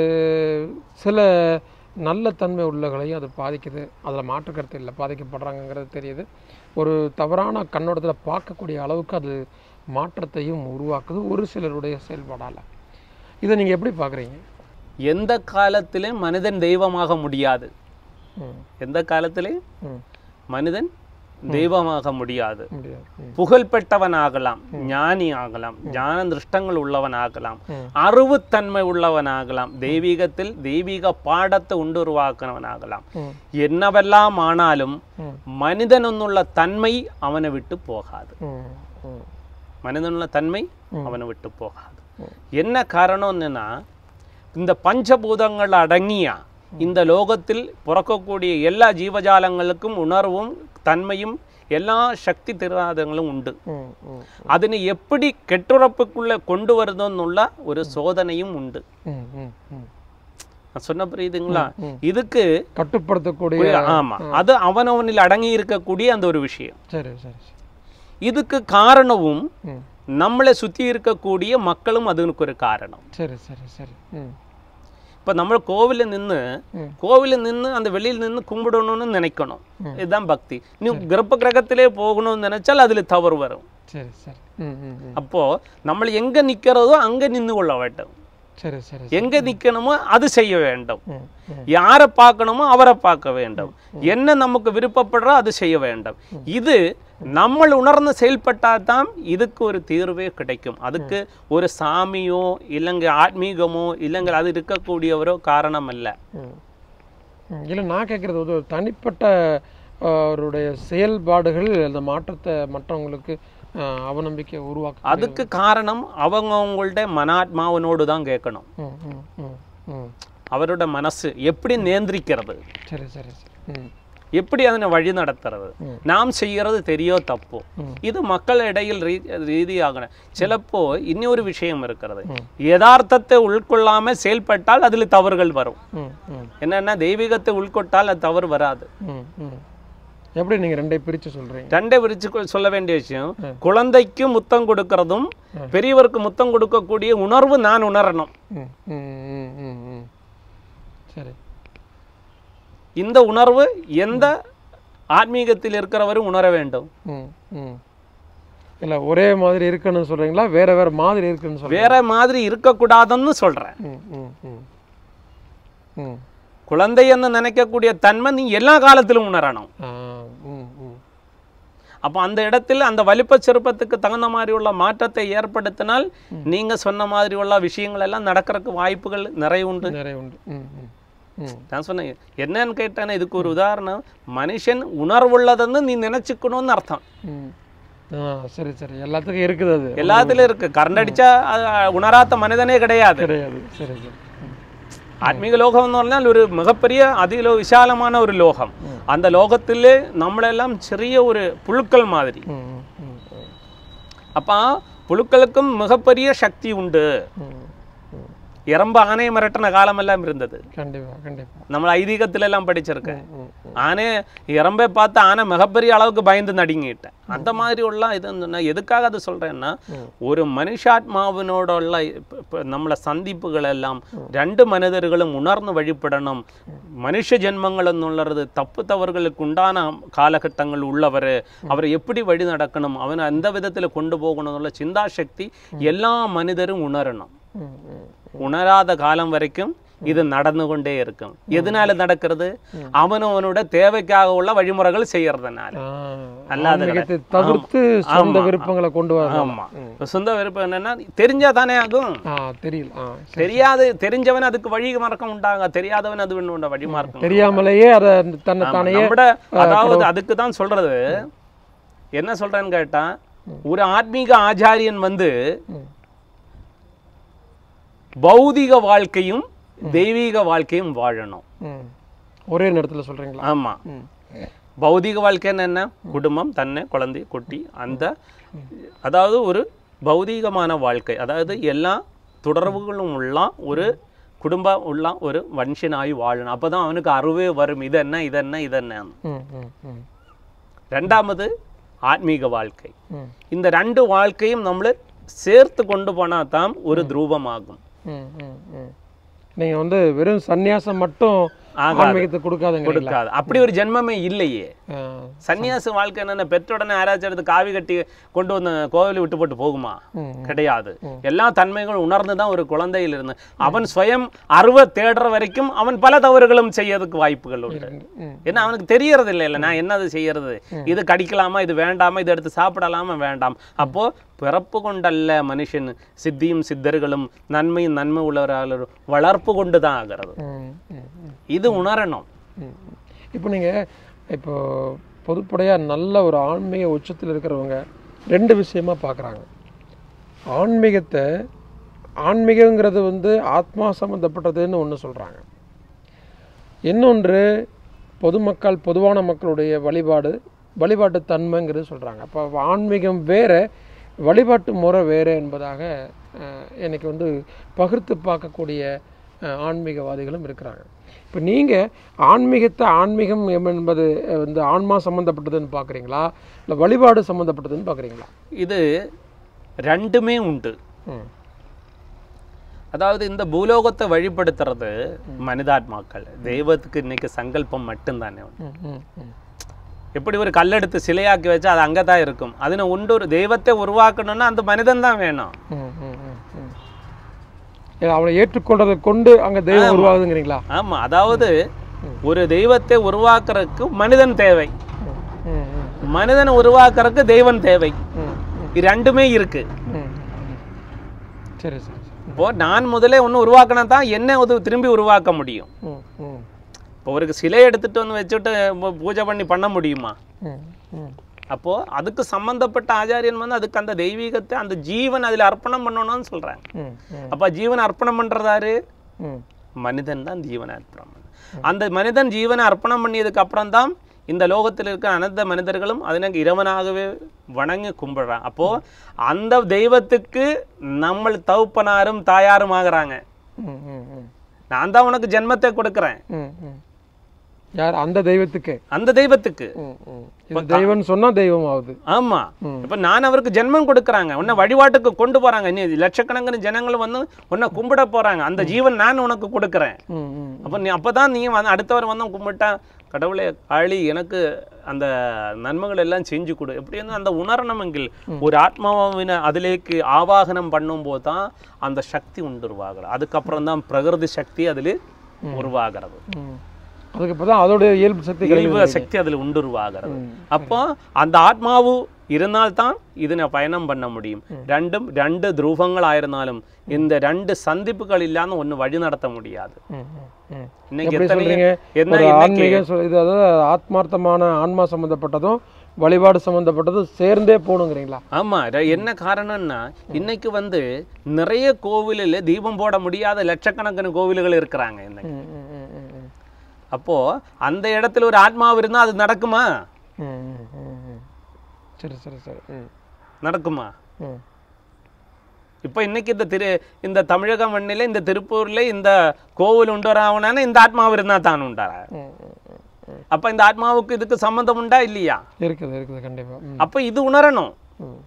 சில நல்ல தன்மை உள்ளவர்களையும் அது பாதிக்குது அதில் மாற்றுக்கருத்து இல்லை பாதிக்கப்படுறாங்கங்கிறது தெரியுது ஒரு தவறான கண்ணோட்டத்தில் பார்க்கக்கூடிய அளவுக்கு அது மாற்றத்தையும் உருவாக்குது ஒரு சிலருடைய செயல்பாடால் இதை நீங்கள் எப்படி பார்க்குறீங்க எந்த காலத்திலும் மனிதன் தெய்வமாக முடியாது ம் எந்த காலத்திலும் ம் மனிதன் தெய்வமாக முடியாது முடியாது ம் புகழ்பெற்றவனாகலாம் ஞானி ஆகலாம் ஞான திருஷ்டங்கள் உள்ளவனாகலாம் ம். அறிவுத்தன்மை உள்ளவனாகலாம் தெய்வீகத்தில் தெய்வீக பாடத்தை உண்டுருவாக்குனவனாகலாம் ம் என்னவெல்லாம் ஆனாலும் ம் மனிதன் എന്നുള്ള தன்மை அவனை விட்டு போகாது ம் ம் மனிதனுள்ள தன்மை அவனை விட்டு போகாது என்ன காரணம்னா இந்த பஞ்சபூதங்கள் அடங்கிய இந்த லோகத்தில் பிறக்கக்கூடிய எல்லா ஜீவஜாலங்களுக்கும் உணர்வும் தன்மையும் எல்லா சக்தி திராதங்களும் உண்டு ம் ம் அதனை எப்படி கெட்டுறப்புக்குள்ள கொண்டு வருதுன்னுள்ள ஒரு சோதனையும் உண்டு ம் ம் ம் நான் சொன்ன புரியுதுங்களா ம். இதுக்கு கட்டுப்படுத்தக்கூடிய ஆமா அது அவனவனில் அடங்கி இருக்கக்கூடிய அந்த ஒரு விஷயம் சரி சரி சரி இதுக்கு காரணமும் ம் நம்மளை சுத்தி இருக்கக்கூடிய மக்களும் அதுக்கு ஒரு காரணம் சரி சரி சரி ம் இப்ப நம்ம கோவிலில் நின்று ம். கோவிலில் நின்று அந்த வெளியில் நின்று கும்பிடணும்னு நினைக்கணும் இதுதான் பக்தி நீ கர்ப்ப கிரகத்திலே போகணும்னு நினைச்சால் அதுல தவறு வரும் சரி சரி ம் ம் ம் அப்போ നമ്മൾ எங்க நிக்கிறதோ அங்க நின்று கொள்ள வேண்டும் சரி சரி எங்க நிக்கணுமோ அது செய்ய வேண்டும் ம் ம் யாரை பார்க்கணுமோ அவரை பார்க்க வேண்டும் என்ன நமக்கு விருப்பப்படுறோ அது செய்ய வேண்டும் இது നമ്മൾ உணர்ந்து செயல்பட்டால் தான் இதுக்கு ஒரு தீர்வே கிடைக்கும் அதுக்கு ஒரு சாமியோ இல்லைங்க ஆத்மீகமோ இல்லைங்க அது இருக்கக்கூடியவரோ காரணம் அல்ல ம். ம். இல்லை நான் கேட்குறது வந்து ஒரு தனிப்பட்ட அஹ், அவருடைய செயல்பாடுகள் அந்த மாற்றத்தை மற்றவங்களுக்கு அஹ், அவநம்பிக்கை உருவாக்க அதுக்கு காரணம் அவங்கவுங்கள்ட்ட மனாத்மாவனோடு தான் கேட்கணும் ம் ம் ம் ம் அவரோட மனசு எப்படி நியந்திரிக்கிறது சரி சரி சரி ம் எப்படி அதனை வழி நடத்துறது நாம் செய்யறது தெரியோ தப்போ இது மக்கள் இடையில் ரீ- ரீதியாக சிலப்போ இன்னொரு விஷயம் இருக்கிறது யதார்த்தத்தை உள்கொள்ளாம செயல்பட்டால் அதில் தவறுகள் வரும் ம் ம் என்னன்னா தெய்வீகத்தை உள்கொட்டால் அது தவறு வராது ம் ம் எப்படி நீங்கள் ரெண்டை பிரித்து சொல்கிறீங்க ரெண்டை விரிச்சு கொ- சொல்ல வேண்டிய விஷயம் குழந்தைக்கு முத்தம் கொடுக்கறதும் பெரியவருக்கு முத்தம் கொடுக்கக்கூடிய உணர்வு நான் உணரணும் ம் ம் ம் ம் ம் சரி இந்த உணர்வு எந்த ஆன்மீகத்தில் இருக்கிறவரும் உணர வேண்டும் ம் ம் இல்லை ஒரே மாதிரி இருக்குன்னு சொல்கிறீங்களா வேற வேற மாதிரி இருக்குன்னு சொல்கிறீங்க வேற மாதிரி இருக்கக்கூடாதுன்னு சொல்றேன் ம் ம் ம் ம் குழந்தை என்று நினைக்கக்கூடிய தன்மை நீ எல்லா காலத்திலும் உணரணும் ஆ ம் ம் அப்போ அந்த இடத்தில் அந்த வலிப்ப சிறுப்பத்துக்கு தகுந்த மாதிரி உள்ள மாற்றத்தை ஏற்படுத்தினால் நீங்க சொன்ன மாதிரி உள்ள விஷயங்கள் எல்லாம் நடக்கிறதுக்கு வாய்ப்புகள் நிறைய உண்டு நிறைய உண்டு ம் ம் ம் நான் சொன்னேன் என்னன்னு கேட்டேன்னா இதுக்கு ஒரு உதாரணம் மனுஷன் உணர்வுள்ளதுன்னு நீ நினைச்சுக்கணும்னு அர்த்தம் ம் ஆ சரி சரி எல்லாத்துக்கும் இருக்குது அது எல்லாத்துலயும் இருக்கு கரண்ட் அடிச்சா அது உணராத மனிதனே கிடையாது கிடையாது சரி சரி ம் ஆத்மீக லோகம்னு പറഞ്ഞാൽ ஒரு மிகப்பெரிய அதிலோ விசாலமான ஒரு லோகம் அந்த லோகத்திலே നമ്മളെല്ലാം ചെറിയ ஒரு புழுக்கள் மாதிரி ம் ம் ம் அப்போ புழுக்களுக்கும் மிகப்பெரிய சக்தி உண்டு ம் ம் எறும்பு ஆணையை மிரட்டின காலமெல்லாம் இருந்தது கண்டிப்பா கண்டிப்பா நம்ம ஐதீகத்துல எல்லாம் படிச்சிருக்கேன் ம், ம். ஆனே இறம்பே பார்த்து ஆனை மிகப்பெரிய அளவுக்கு பயந்து நடுங்கிட்டேன் அந்த மாதிரி உள்ள இது நான் எதுக்காக அது சொல்றேன்னா ஒரு மனுஷாத்மாவினோட உள்ள இப்ப- இப்ப நம்மள சந்திப்புகள் எல்லாம் ரெண்டு மனிதர்களும் உணர்ந்து வழிபடணும் மனுஷ ஜென்மங்கள் எന്നുള്ളത് தப்பு தவறுகளுக்கு உண்டான காலகட்டங்கள் உள்ளவர் அவரை எப்படி வழி நடக்கணும் அவனை அந்த விதத்துல கொண்டு போகணும்னு சிந்தா சக்தி எல்லா மனிதரும் உணரணும் ம், ம். உணராத காலம் வரைக்கும் இது நடந்து கொண்டே இருக்கும் எதனால நடக்கிறது அவன் அவனோட தேவைக்காக உள்ள வழிமுறைகள் செய்யறதுனால ஆ, அல்லாத ஆன்மீகத்தை தவிர்த்து சொந்த விருப்பங்களை கொண்டு வர ஆமா இப்ப சொந்த விருப்பம் என்னன்னா தெரிஞ்சா தானே ஆகும் ஆ தெரியல ஆ சரி. தெரியாது தெரிஞ்சவன் அதுக்கு வழி மார்க்கம் உண்டாங்க தெரியாதவன் அது உண்ட வழி மார்க்கம் தெரியாமலேயே அதை தன்னை தானே நம்மட அதாவது அதுக்கு தான் சொல்றது என்ன சொல்றேன்னு கேட்டா ஒரு ஆத்மீக ஆச்சாரியன் வந்து ம். பௌதிக வாழ்க்கையும் தெய்வீக வாழ்க்கையும் வாழணும் ம். ஒரே நேரத்துல சொல்றீங்களா ஆமா ம். பௌதிக வாழ்க்கைன்னு என்ன குடும்பம் தன்னை குழந்தை குட்டி அந்த அதாவது ஒரு பௌதீகமான வாழ்க்கை அதாவது எல்லா தொடர்புகளும் உள்ள ஒரு குடும்பம் உள்ள ஒரு மனுஷனாய் வாழணும் அப்பதான் அவனுக்கு அருவே வரும் இது என்ன இது என்ன இது என்ன ம், ம், ம். ரெண்டாமது ஆத்மீக வாழ்க்கை ம். இந்த ரெண்டு வாழ்க்கையும் நம்மள சேர்த்து கொண்டு போனா தான் ஒரு துரூபமாகும் ம், ம், ம். நீங்க வந்து வெறும் சந்நியாசம் மட்டும் ஆகாது. ஆன்மீகத்தை கொடுக்காதுங்கிறீங்களா கொடுக்காது அப்படி ஒரு ஜென்மமே இல்லையே ஆ, சன்னியாச வாழ்க்கை என்னென்ன பெற்ற உடனே யாராச்சும் எடுத்து காவி கட்டி கொண்டு வந்து கோவிலை விட்டு போட்டு போகுமா ம், கிடையாது எல்லா தன்மைகளும் உணர்ந்து தான் ஒரு குழந்தையில் இருந்து அவன் சுயம் அருவ தேடுற வரைக்கும் அவன் பல தவறுகளும் செய்யறதுக்கு வாய்ப்புகள் உண்டு ம். ஏன்னா அவனுக்கு தெரியறது இல்லை இல்லை நான் என்னது செய்யறது இது கடிக்கலாமா இது வேண்டாமா இது எடுத்து சாப்பிடலாமா வேண்டாம் அப்போ பிறப்பு கொண்டல்ல மனுஷன் சித்தியும் சித்தர்களும் நன்மையும் நன்மை உள்ளவர்கள் வளர்ப்பு கொண்டு தான் ஆகிறது ம், ம், ம். இது உணரணும் ம். இப்போ நீங்கள் இப்போ பொதுப்படையாக நல்ல ஒரு ஆன்மீக உச்சத்தில் இருக்கிறவங்க ரெண்டு விஷயமா பார்க்குறாங்க ஆன்மீகத்தை ஆன்மீகங்கிறது வந்து ஆத்மா சம்மந்தப்பட்டதுன்னு ஒன்று சொல்கிறாங்க இன்னொன்று பொதுமக்கள் பொதுவான மக்களுடைய வழிபாடு வழிபாட்டு தன்மைங்கிறது சொல்கிறாங்க அப்போ ஆன்மீகம் வேறு வழிபாட்டு முறை வேறு என்பதாக அஹ், எனக்கு வந்து பகிர்த்து பார்க்கக்கூடிய அஹ், ஆன்மீகவாதிகளும் இருக்கிறாங்க இப்போ நீங்கள் ஆன்மீகத்தை ஆன்மீகம் என்பது அஹ், வந்து ஆன்மா சம்மந்தப்பட்டதுன்னு பார்க்குறீங்களா இல்லை வழிபாடு சம்மந்தப்பட்டதுன்னு பார்க்குறீங்களா இது ரெண்டுமே உண்டு ம் அதாவது இந்த பூலோகத்தை வழிபடுத்துறது மனிதாத்மாக்கள் தெய்வத்துக்கு இன்னைக்கு சங்கல்பம் மட்டும்தானே உண்டு. ம் ம் ம் எப்படி ஒரு கல்லெடுத்து சிலையாக்கி வச்சா அது அங்கே தான் இருக்கும் அதில் உண்டு ஒரு தெய்வத்தை உருவாக்கணும்னா அந்த மனிதன் தான் வேணும் ம், ம், ம், ம். ஏ, அவளை ஏற்றுக்கொண்டதை கொண்டு அங்கே தெய்வம் உருவாகுதுங்கிறீங்களா ஆமா அதாவது ஒரு தெய்வத்தை உருவாக்குறதுக்கு மனிதன் தேவை ம், ம், ம், மனிதனை உருவாக்குறதுக்கு தெய்வம் தேவை ம், இது ரெண்டுமே இருக்கு ம், ம். சரி சரி சரி இப்போ நான் முதல்ல ஒன்று உருவாக்கினா தான் என்ன ஒரு திரும்பி உருவாக்க முடியும் ம், ம், இப்போ ஒரு சிலை எடுத்துட்டு வந்து வச்சுட்டு பூ- பூஜை பண்ணி பண்ண முடியுமா ம், ம். அப்போ அதுக்கு சம்பந்தப்பட்ட ஆச்சாரியன் வந்து அதுக்கு அந்த தெய்வீகத்தை அந்த ஜீவன் அதில் அர்ப்பணம் பண்ணணும்னு சொல்றாங்க ம், ம், அப்போ ஜீவன் அர்ப்பணம் பண்றதாரு ம். மனிதன் தான் ஜீவனை அர்ப்பணம் பண்ணு. அந்த மனிதன் ஜீவனை அர்ப்பணம் பண்ணியதுக்கு அப்புறம் தான் இந்த லோகத்தில் இருக்க அனைத்து மனிதர்களும் அதனை இறைவனாகவே வணங்கி கும்பிடுறான் அப்போ அந்த தெய்வத்துக்கு நம்ம தவுப்பனாரும் தாயாரும் ஆகுறாங்க ம், ம், ம். நான் தான் உனக்கு ஜென்மத்தை கொடுக்குறேன் ம், ம். யார் அந்த தெய்வத்துக்கு அந்த தெய்வத்துக்கு ம், ம். இது தெய்வம்னு சொன்னா தெய்வம் ஆகுது ஆமா ம். இப்ப நான் அவருக்கு ஜென்மம் கொடுக்குறாங்க உன்னை வழிபாட்டுக்கு கொண்டு போறாங்க நீ லட்சக்கணக்கான ஜனங்கள் வந்து உன்னை கும்பிட போறாங்க அந்த ஜீவன் நான் உனக்கு கொடுக்குறேன் ம், ம். அப்போ நீ அப்பதான் நீ வந்து அடுத்தவர் வந்து கும்பிட்டா கடவுளே ஆளி எனக்கு அந்த நன்மைகள் எல்லாம் செஞ்சு கொடு எப்படி வந்து அந்த உணரണമെങ്കിൽ ஒரு ஆத்மாவின அதிலேக்கு ஆவாகனம் பண்ணும்போது தான் அந்த சக்தி உண்டுருவாகிறது அதுக்கப்புறம் தான் பிரகிருதி சக்தி அதில் உருவாகிறது ம். அதுக்கு இப்பதான் அதோட இயல்பு சக்தி கிடைக்குது இயல்பு சக்தி அதில் உண்டுருவாகிறது அப்போ அந்த ஆத்மாவு இருந்தால்தான் ഇതിനെ பயணம் பண்ண முடியும் രണ്ടും രണ്ട് ധ്രുവങ്ങളായിരുന്നാലും இந்த ரெண்டு சந்திப்புகள் இல்லாம ஒண்ணு வழி நடத்த முடியாது ம், ம், ம். இன்னைக்கு எப்படி எத்தனை சொல்றீங்க என்ன ஒரு இன்னைக்கு ஆன்மீக சொ- இது அதாவது ஆத்மார்த்தமான ஆன்மா சம்பந்தப்பட்டதும் வழிபாடு சம்பந்தப்பட்டதும் சேர்ந்தே போகணுங்கிறீங்களா ஆமா ர- என்ன காரணம்னா இன்னைக்கு வந்து நிறைய கோவிலில் தீபம் போட முடியாத லட்சக்கணக்கான கோவில்கள் இருக்கிறாங்க இன்னைக்கு ம், ம், ம், ம், ம். அப்போ அந்த இடத்துல ஒரு ஆத்மாவு இருந்தா அது நடக்குமா ம், ம், ம், ம். சரி சரி சரி ம் நடக்குமா ம் இப்போ இன்னைக்கு இந்த திரு இந்த தமிழக மண்ணில் இந்த திருப்பூர்ல இந்த கோவில் உண்டராகணும்னா இந்த ஆத்மாவு இருந்தால் தான் உண்டாரா ம், ம், ம், ம். அப்ப இந்த ஆத்மாவுக்கு இதுக்கு சம்மந்தம் உண்டா இல்லையா இருக்குது இருக்குது கண்டிப்பாக ம் அப்ப இது உணரணும் ம்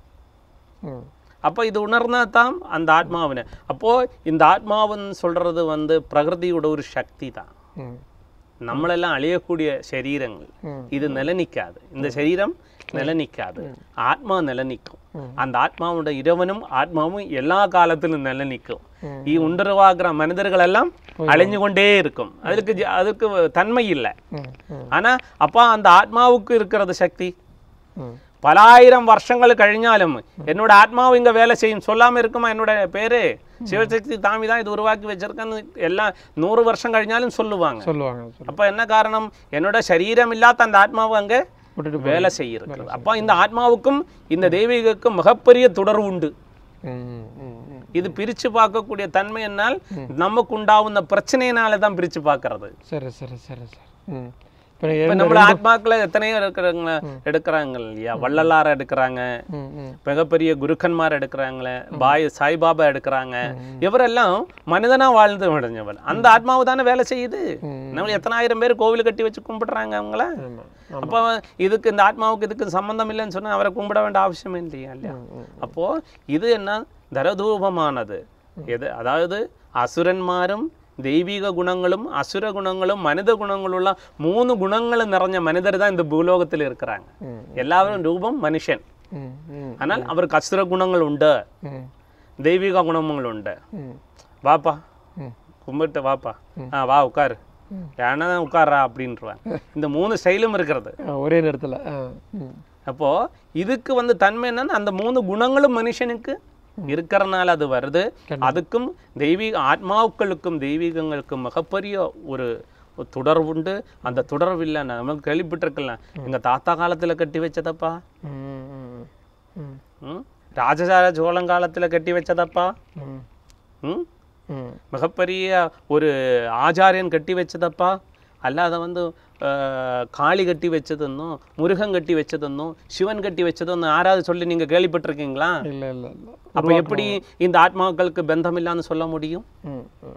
ம் அப்போ இது உணர்ந்தா தான் அந்த ஆத்மாவினை அப்போ இந்த ஆத்மாவுன்னு சொல்றது வந்து பிரகிருதியோட ஒரு சக்தி தான் ம் நம்மளெல்லாம் அழியக்கூடிய சரீரங்கள் ம். இது நிலநிக்காது இந்த சரீரம் நிலநிக்காது ஆத்மா நிலநிக்கும் அந்த ஆத்மாவோட இறைவனும் ஆத்மாவும் எல்லா காலத்திலும் நிலநிக்கும் ம். இ உண்டரவாகிற மனிதர்கள் எல்லாம் அழிஞ்சு கொண்டே இருக்கும் அதுக்கு ஜ- அதுக்கு தன்மை இல்லை ம் ம் ஆனா அப்பா அந்த ஆத்மாவுக்கு இருக்கிறது சக்தி ம் பலாயிரம் வருஷங்கள் கழிஞ்சாலும் என்னோட ஆத்மாவும் இங்க வேலை செய்யும் சொல்லாம இருக்குமா என்னோட பேரு சிவசக்தி தாமி தான் இது உருவாக்கி வச்சிருக்கேன்னு எல்லாம் நூறு வருஷம் கழிஞ்சாலும் சொல்லுவாங்க சொல்லுவாங்க சொல்லு அப்ப என்ன காரணம் என்னோட சரீரம் இல்லாத அந்த ஆத்மாவு அங்க விட்டுட்டு போ வேலை செய்கிறது அப்ப இந்த ஆத்மாவுக்கும் இந்த தெய்வீகக்கும் மிகப்பெரிய தொடர்பு உண்டு ம் ம் ம் ம் இது பிரிச்சு பார்க்கக்கூடிய தன்மை என்னால் நமக்கு உண்டாவுന്ന பிரச்சனையினால தான் பிரிச்சு பார்க்கறது சரி சரி சரி சரி ம் இப்போ இப்ப நம்மள ஆத்மாக்களை எத்தனையோ இருக்கிறவங்க எடுக்கிறாங்க இல்லையா வள்ளலார் எடுக்கிறாங்க ம் ம் மிகப்பெரிய குருக்கன்மார் எடுக்கிறாங்களே பாய் சாய்பாபா எடுக்கிறாங்க இவரெல்லாம் மனிதனா வாழ்ந்து முடிஞ்சவன் அந்த ஆத்மாவு தானே வேலை செய்யுது நம்ம எத்தனாயிரம் பேர் கோவில் கட்டி வச்சு கும்பிடுறாங்க அவங்கள ஆமாம் அப்போ இதுக்கு இந்த ஆத்மாவுக்கு இதுக்கு சம்பந்தம் இல்லைன்னு சொன்னா அவரை கும்பிட வேண்டிய அவசியமே இல்லையா இல்லையா அப்போ இது என்ன தரதூபமானது எது அதாவது அசுரന്മാരും ദൈവിക ഗുണങ്ങളും അസുര ഗുണങ്ങളും മനിത ഗുണങ്ങളുള്ള മൂന്ന് ഗുണങ്ങൾ നിറഞ്ഞ മനിതർ தான் இந்த பூலோகத்தில் இருக்கிறாங்க ம். எல்லாரும் ரூபம் மனுஷன் ம் ம் ஆனால் அவருக்கு அசுர குணங்கள் உண்டு ம் தெய்வீக குணங்கள் உண்டு ம் வாப்பா ம் கும்பிட்டு வாப்பா ஆ வா உட்காரு ஏன்னா உட்காரா அப்படின்றவாங்க இந்த மூணு ஸ்டைலும் இருக்கிறது ஆ, ஒரே நேரத்தில் ஆ ம் அப்போ இதுக்கு வந்து தன்மை என்னன்னா அந்த மூணு குணங்களும் மனுஷனுக்கு இருக்கிறனால அது வருது அதுக்கும் தெய்வீக ஆத்மாக்களுக்கும் தெய்வீகங்களுக்கும் மிகப்பெரிய ஒரு ஒரு தொடர்பு உண்டு அந்த தொடர்பு இல்லை நமக்கு கேள்விப்பட்டிருக்கலாம் எங்க தாத்தா காலத்துல கட்டி வச்சதப்பா ம் ம் ம் ம் ராஜசார சோழங்காலத்துல கட்டி வச்சதப்பா ம் ம் ம் மிகப்பெரிய ஒரு ஆச்சாரியன் கட்டி வச்சதப்பா அல்லாத வந்து அஹ், காளி கட்டி வச்சதுன்னும் முருகன் கட்டி வச்சதுன்னும் சிவன் கட்டி வச்சதுன்னு யாராவது சொல்லி நீங்க கேள்விப்பட்டிருக்கீங்களா இல்லை இல்லை இல்லை அப்ப எப்படி இந்த ஆத்மாக்களுக்கு பந்தம் இல்லைன்னு சொல்ல முடியும் ம் ம்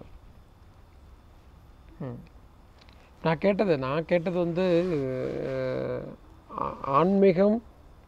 ம் நான் கேட்டது நான் கேட்டது வந்து அஹ், ஆ- ஆன்மீகம்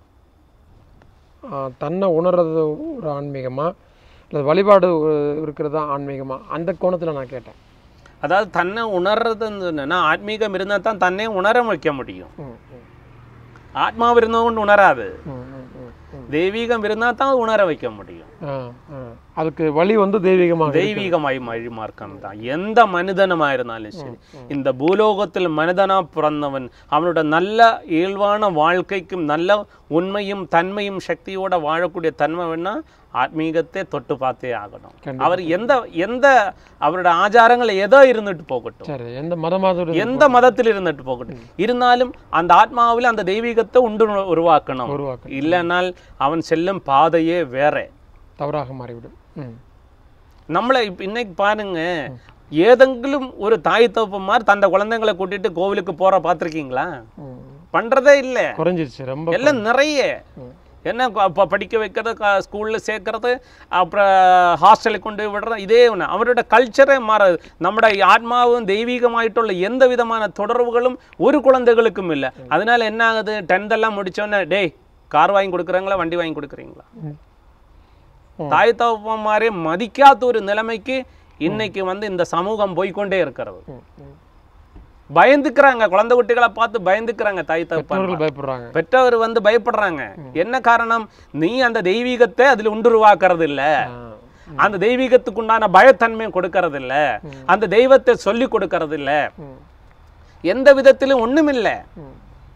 ஆ, தன்னை உணர்றது ஒரு ஆன்மீகமா இல்லை வழிபாடு ஒரு- இருக்கிறதா ஆன்மீகமா அந்த கோணத்தில் நான் கேட்டேன் அதாவது தன்னை உணர்றதுன்னு சொன்னா ஆத்மீகம் இருந்தால் தான் தன்னை உணர வைக்க முடியும் ம் ம் ஆத்மாவு இருந்தவங்க உணராது ம் ம் ம் ம் தெய்வீகம் இருந்தால் தான் உணர வைக்க முடியும் ஆ ஆ அதுக்கு வழி வந்து தெய்வீகமாக தெய்வீகமாய் வழி மார்க்கம் தான் எந்த மனிதனமா இருந்தாலும் சரி இந்த பூலோகத்தில் மனிதனா பிறந்தவன் அவனோட நல்ல இயல்பான வாழ்க்கைக்கும் நல்ல உண்மையும் தன்மையும் சக்தியோட வாழக்கூடிய தன்மை வேணா ஆத்மீகத்தை தொட்டு பார்த்தே ஆகணும் கண்டிப்பா. அவர் எந்த எந்த அவரோட ஆச்சாரங்கள் ஏதோ இருந்துட்டு போகட்டும் சரி எந்த மதமாவது எந்த மதத்தில் இருந்துட்டு போகட்டும் இருந்தாலும் அந்த ஆத்மாவில் அந்த தெய்வீகத்தை உண்டு உருவாக்கணும் உருவாக்க இல்லைனால் அவன் செல்லும் பாதையே வேற தவறாக மாறிவிடும் ம் நம்மளை இப்ப இன்னைக்கு பாருங்க ஏதெങ്കിലും ஒரு தாய் தகப்பன்மார் தந்த குழந்தைங்களை கூட்டிட்டு கோவிலுக்கு போற பார்த்திருக்கீங்களா ம் பண்றதே இல்ல குறைஞ்சிருச்சு ரொம்ப எல்லாம் நிறைய ம். என்ன க- அப்ப படிக்க வைக்கிறது க- ஸ்கூல்ல சேர்க்கறது அப்புறம் ஹாஸ்டலுக்கு கொண்டு போய் விடுறது இதே ஒன்று அவரோட கல்ச்சரே மாறாது നമ്മുടെ ஆத்மாவும் தெய்வீகமாയിട്ടുള്ള எந்த விதமான தொடர்புகளும் ஒரு குழந்தைகளுக்கும் இல்லை அதனால என்ன ஆகுது டென்த் எல்லாம் முடிச்சோன்னே டேய் கார் வாங்கி கொடுக்குறாங்களா வண்டி வாங்கி கொடுக்குறீங்களா ம். தாய் தகப்பன்மாரே மதிக்காத ஒரு நிலைமைக்கு இன்னைக்கு வந்து இந்த சமூகம் போய்க்கொண்டே இருக்கிறது ம், ம். பயந்துக்கிறாங்க குழந்தை குட்டிகளை பார்த்து பயந்துக்கிறாங்க தாய் தகப்பன் பெற்றோர்கள் பயப்படுறாங்க பெற்றவர் வந்து பயப்படுறாங்க என்ன காரணம் நீ அந்த தெய்வீகத்தை அதுல உண்டுருவாக்குறது இல்ல ஆ, அந்த தெய்வீகத்துக்கு உண்டான பயத்தன்மையை கொடுக்கறது இல்ல அந்த தெய்வத்தை சொல்லி கொடுக்கறது இல்ல ம், எந்த விதத்திலும் ஒண்ணுமில்ல ம்.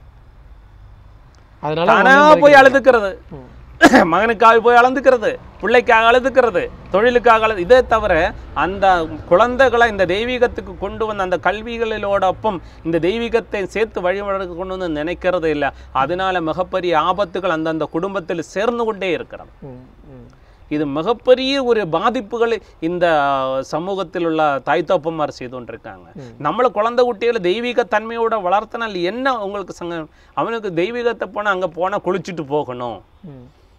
அதனால தானா ஒண்ணும் போய் அழுதுக்கிறது ம். மகனுக்காக போய் அழுதுக்கிறது பிள்ளைக்காக அழுதுக்கிறது தொழிலுக்காக அழுது இதே தவிர அந்த குழந்தைகளை இந்த தெய்வீகத்துக்கு கொண்டு வந்து அந்த கல்விகளோட ஒப்பம் இந்த தெய்வீகத்தை சேர்த்து வழிபட கொண்டு வந்து நினைக்கிறது இல்லை அதனால மிகப்பெரிய ஆபத்துகள் அந்தந்த குடும்பத்தில் சேர்ந்து கொண்டே இருக்கிறது ம், ம். இது மிகப்பெரிய ஒரு பாதிப்புகளை இந்த சமூகத்தில் உள்ள தாய் தோப்பமார் செய்து கொண்டிருக்காங்க நம்மள குழந்தை குட்டிகளை தெய்வீக தன்மையோட வளர்த்தனால் என்ன உங்களுக்கு சங்க அவனுக்கு தெய்வீகத்தை போனால் அங்கே போனால் குளிச்சுட்டு போகணும் ம்.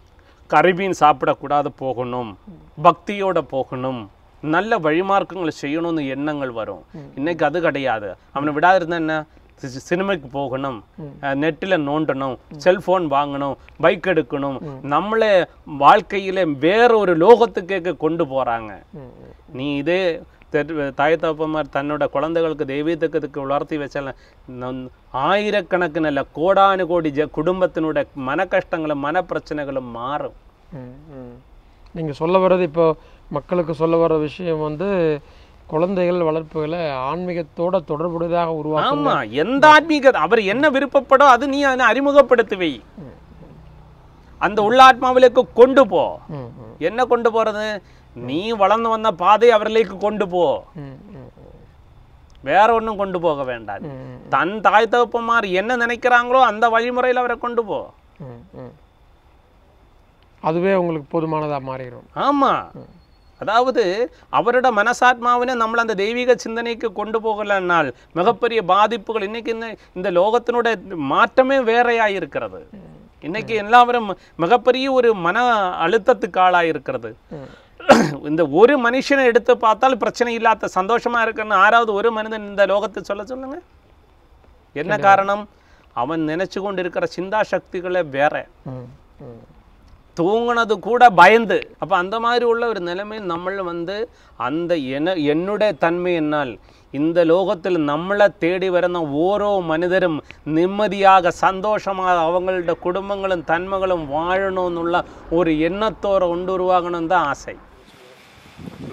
கறிமீன் சாப்பிடக்கூடாது போகணும் பக்தியோட போகணும் நல்ல வழிமார்க்கங்களை செய்யணும்னு எண்ணங்கள் வரும் இன்னைக்கு அது கிடையாது அவனை விடாதிருந்தா என்ன சி- சினிமாக்கு போகணும் நெட்டில் நோண்டணும் செல்போன் வாங்கணும் பைக் எடுக்கணும் நம்மளே வாழ்க்கையில வேற ஒரு லோகத்துக்கே கொண்டு போறாங்க ம், ம். நீ இதே தெரு- தாய் தகப்பமார் தன்னோட குழந்தைகளுக்கு தெய்வீகத்துக்கு வளர்த்தி வச்சால நம் ஆயிரக்கணக்கின இல்ல கோடானு கோடி ஜ குடும்பத்தினுடைய மன கஷ்டங்களும் மன பிரச்சனைகளும் மாறும் ம், ம். நீங்க சொல்ல வர்றது இப்போ மக்களுக்கு சொல்ல வர்ற விஷயம் வந்து குழந்தைகள் வளர்ப்புகளை ஆன்மீகத்தோட தொடர்புடையதாக உருவாக்கும் ஆமா எந்த ஆத்மீக அவர் என்ன விருப்பப்படோ அது நீ அதை அறிமுகப்படுத்தி வை அந்த உள்ளாத்மாவிലേക്ക് கொண்டு போ ம், ம், என்ன கொண்டு போறது நீ வளர்ந்து வந்த பாதை அவர்களுக்கு கொண்டு போ ம், ம், வேற ஒண்ணும் கொண்டு போக வேண்டாம் ம், ம், தன் தாய் தகப்பமார் என்ன நினைக்கிறாங்களோ அந்த வழிமுறையில் அவரை கொண்டு போ ம், ம். அதுவே உங்களுக்கு போதுமானதா மாறிடும் ஆமா அதாவது அவரோட மனசாத்மாவினை നമ്മൾ அந்த தெய்வீக சிந்தனைக்கு கொண்டு போகலனால் மிகப்பெரிய பாதிப்புகள் இன்னைக்கு இந்த இந்த லோகத்தினுடைய மாற்றமே வேறையா இருக்கிறது இன்னைக்கு எல்லாரும் மிகப்பெரிய ஒரு மன அழுத்தத்துக்கு ஆளாக இருக்கிறது ம். இந்த ஒரு மனுஷனை எடுத்து பார்த்தால் பிரச்சனை இல்லாத சந்தோஷமா இருக்குன்னு ஆறாவது ஒரு மனிதன் இந்த லோகத்தை சொல்ல சொல்லுங்க என்ன காரணம் அவன் நினைச்சு கொண்டு இருக்கிற சிந்தா சக்திகளே வேற ம், ம். தூங்குனது கூட பயந்து அப்போ அந்த மாதிரி உள்ள ஒரு நிலைமையில் നമ്മൾ வந்து அந்த என என்னுடைய தன்மை என்னால் இந்த லோகத்தில் നമ്മളെ தேடி വരുന്ന ഓരോ മനുതരും നിമ്മതിയാക സന്തോഷமாக അവങ്ങളുടെ കുടുംബങ്ങളും തന്മകളും വാഴണമെന്നുള്ള ഒരു എണ്ണത്തോടെ കൊണ്ടുവരുവാകണം தான் ஆசை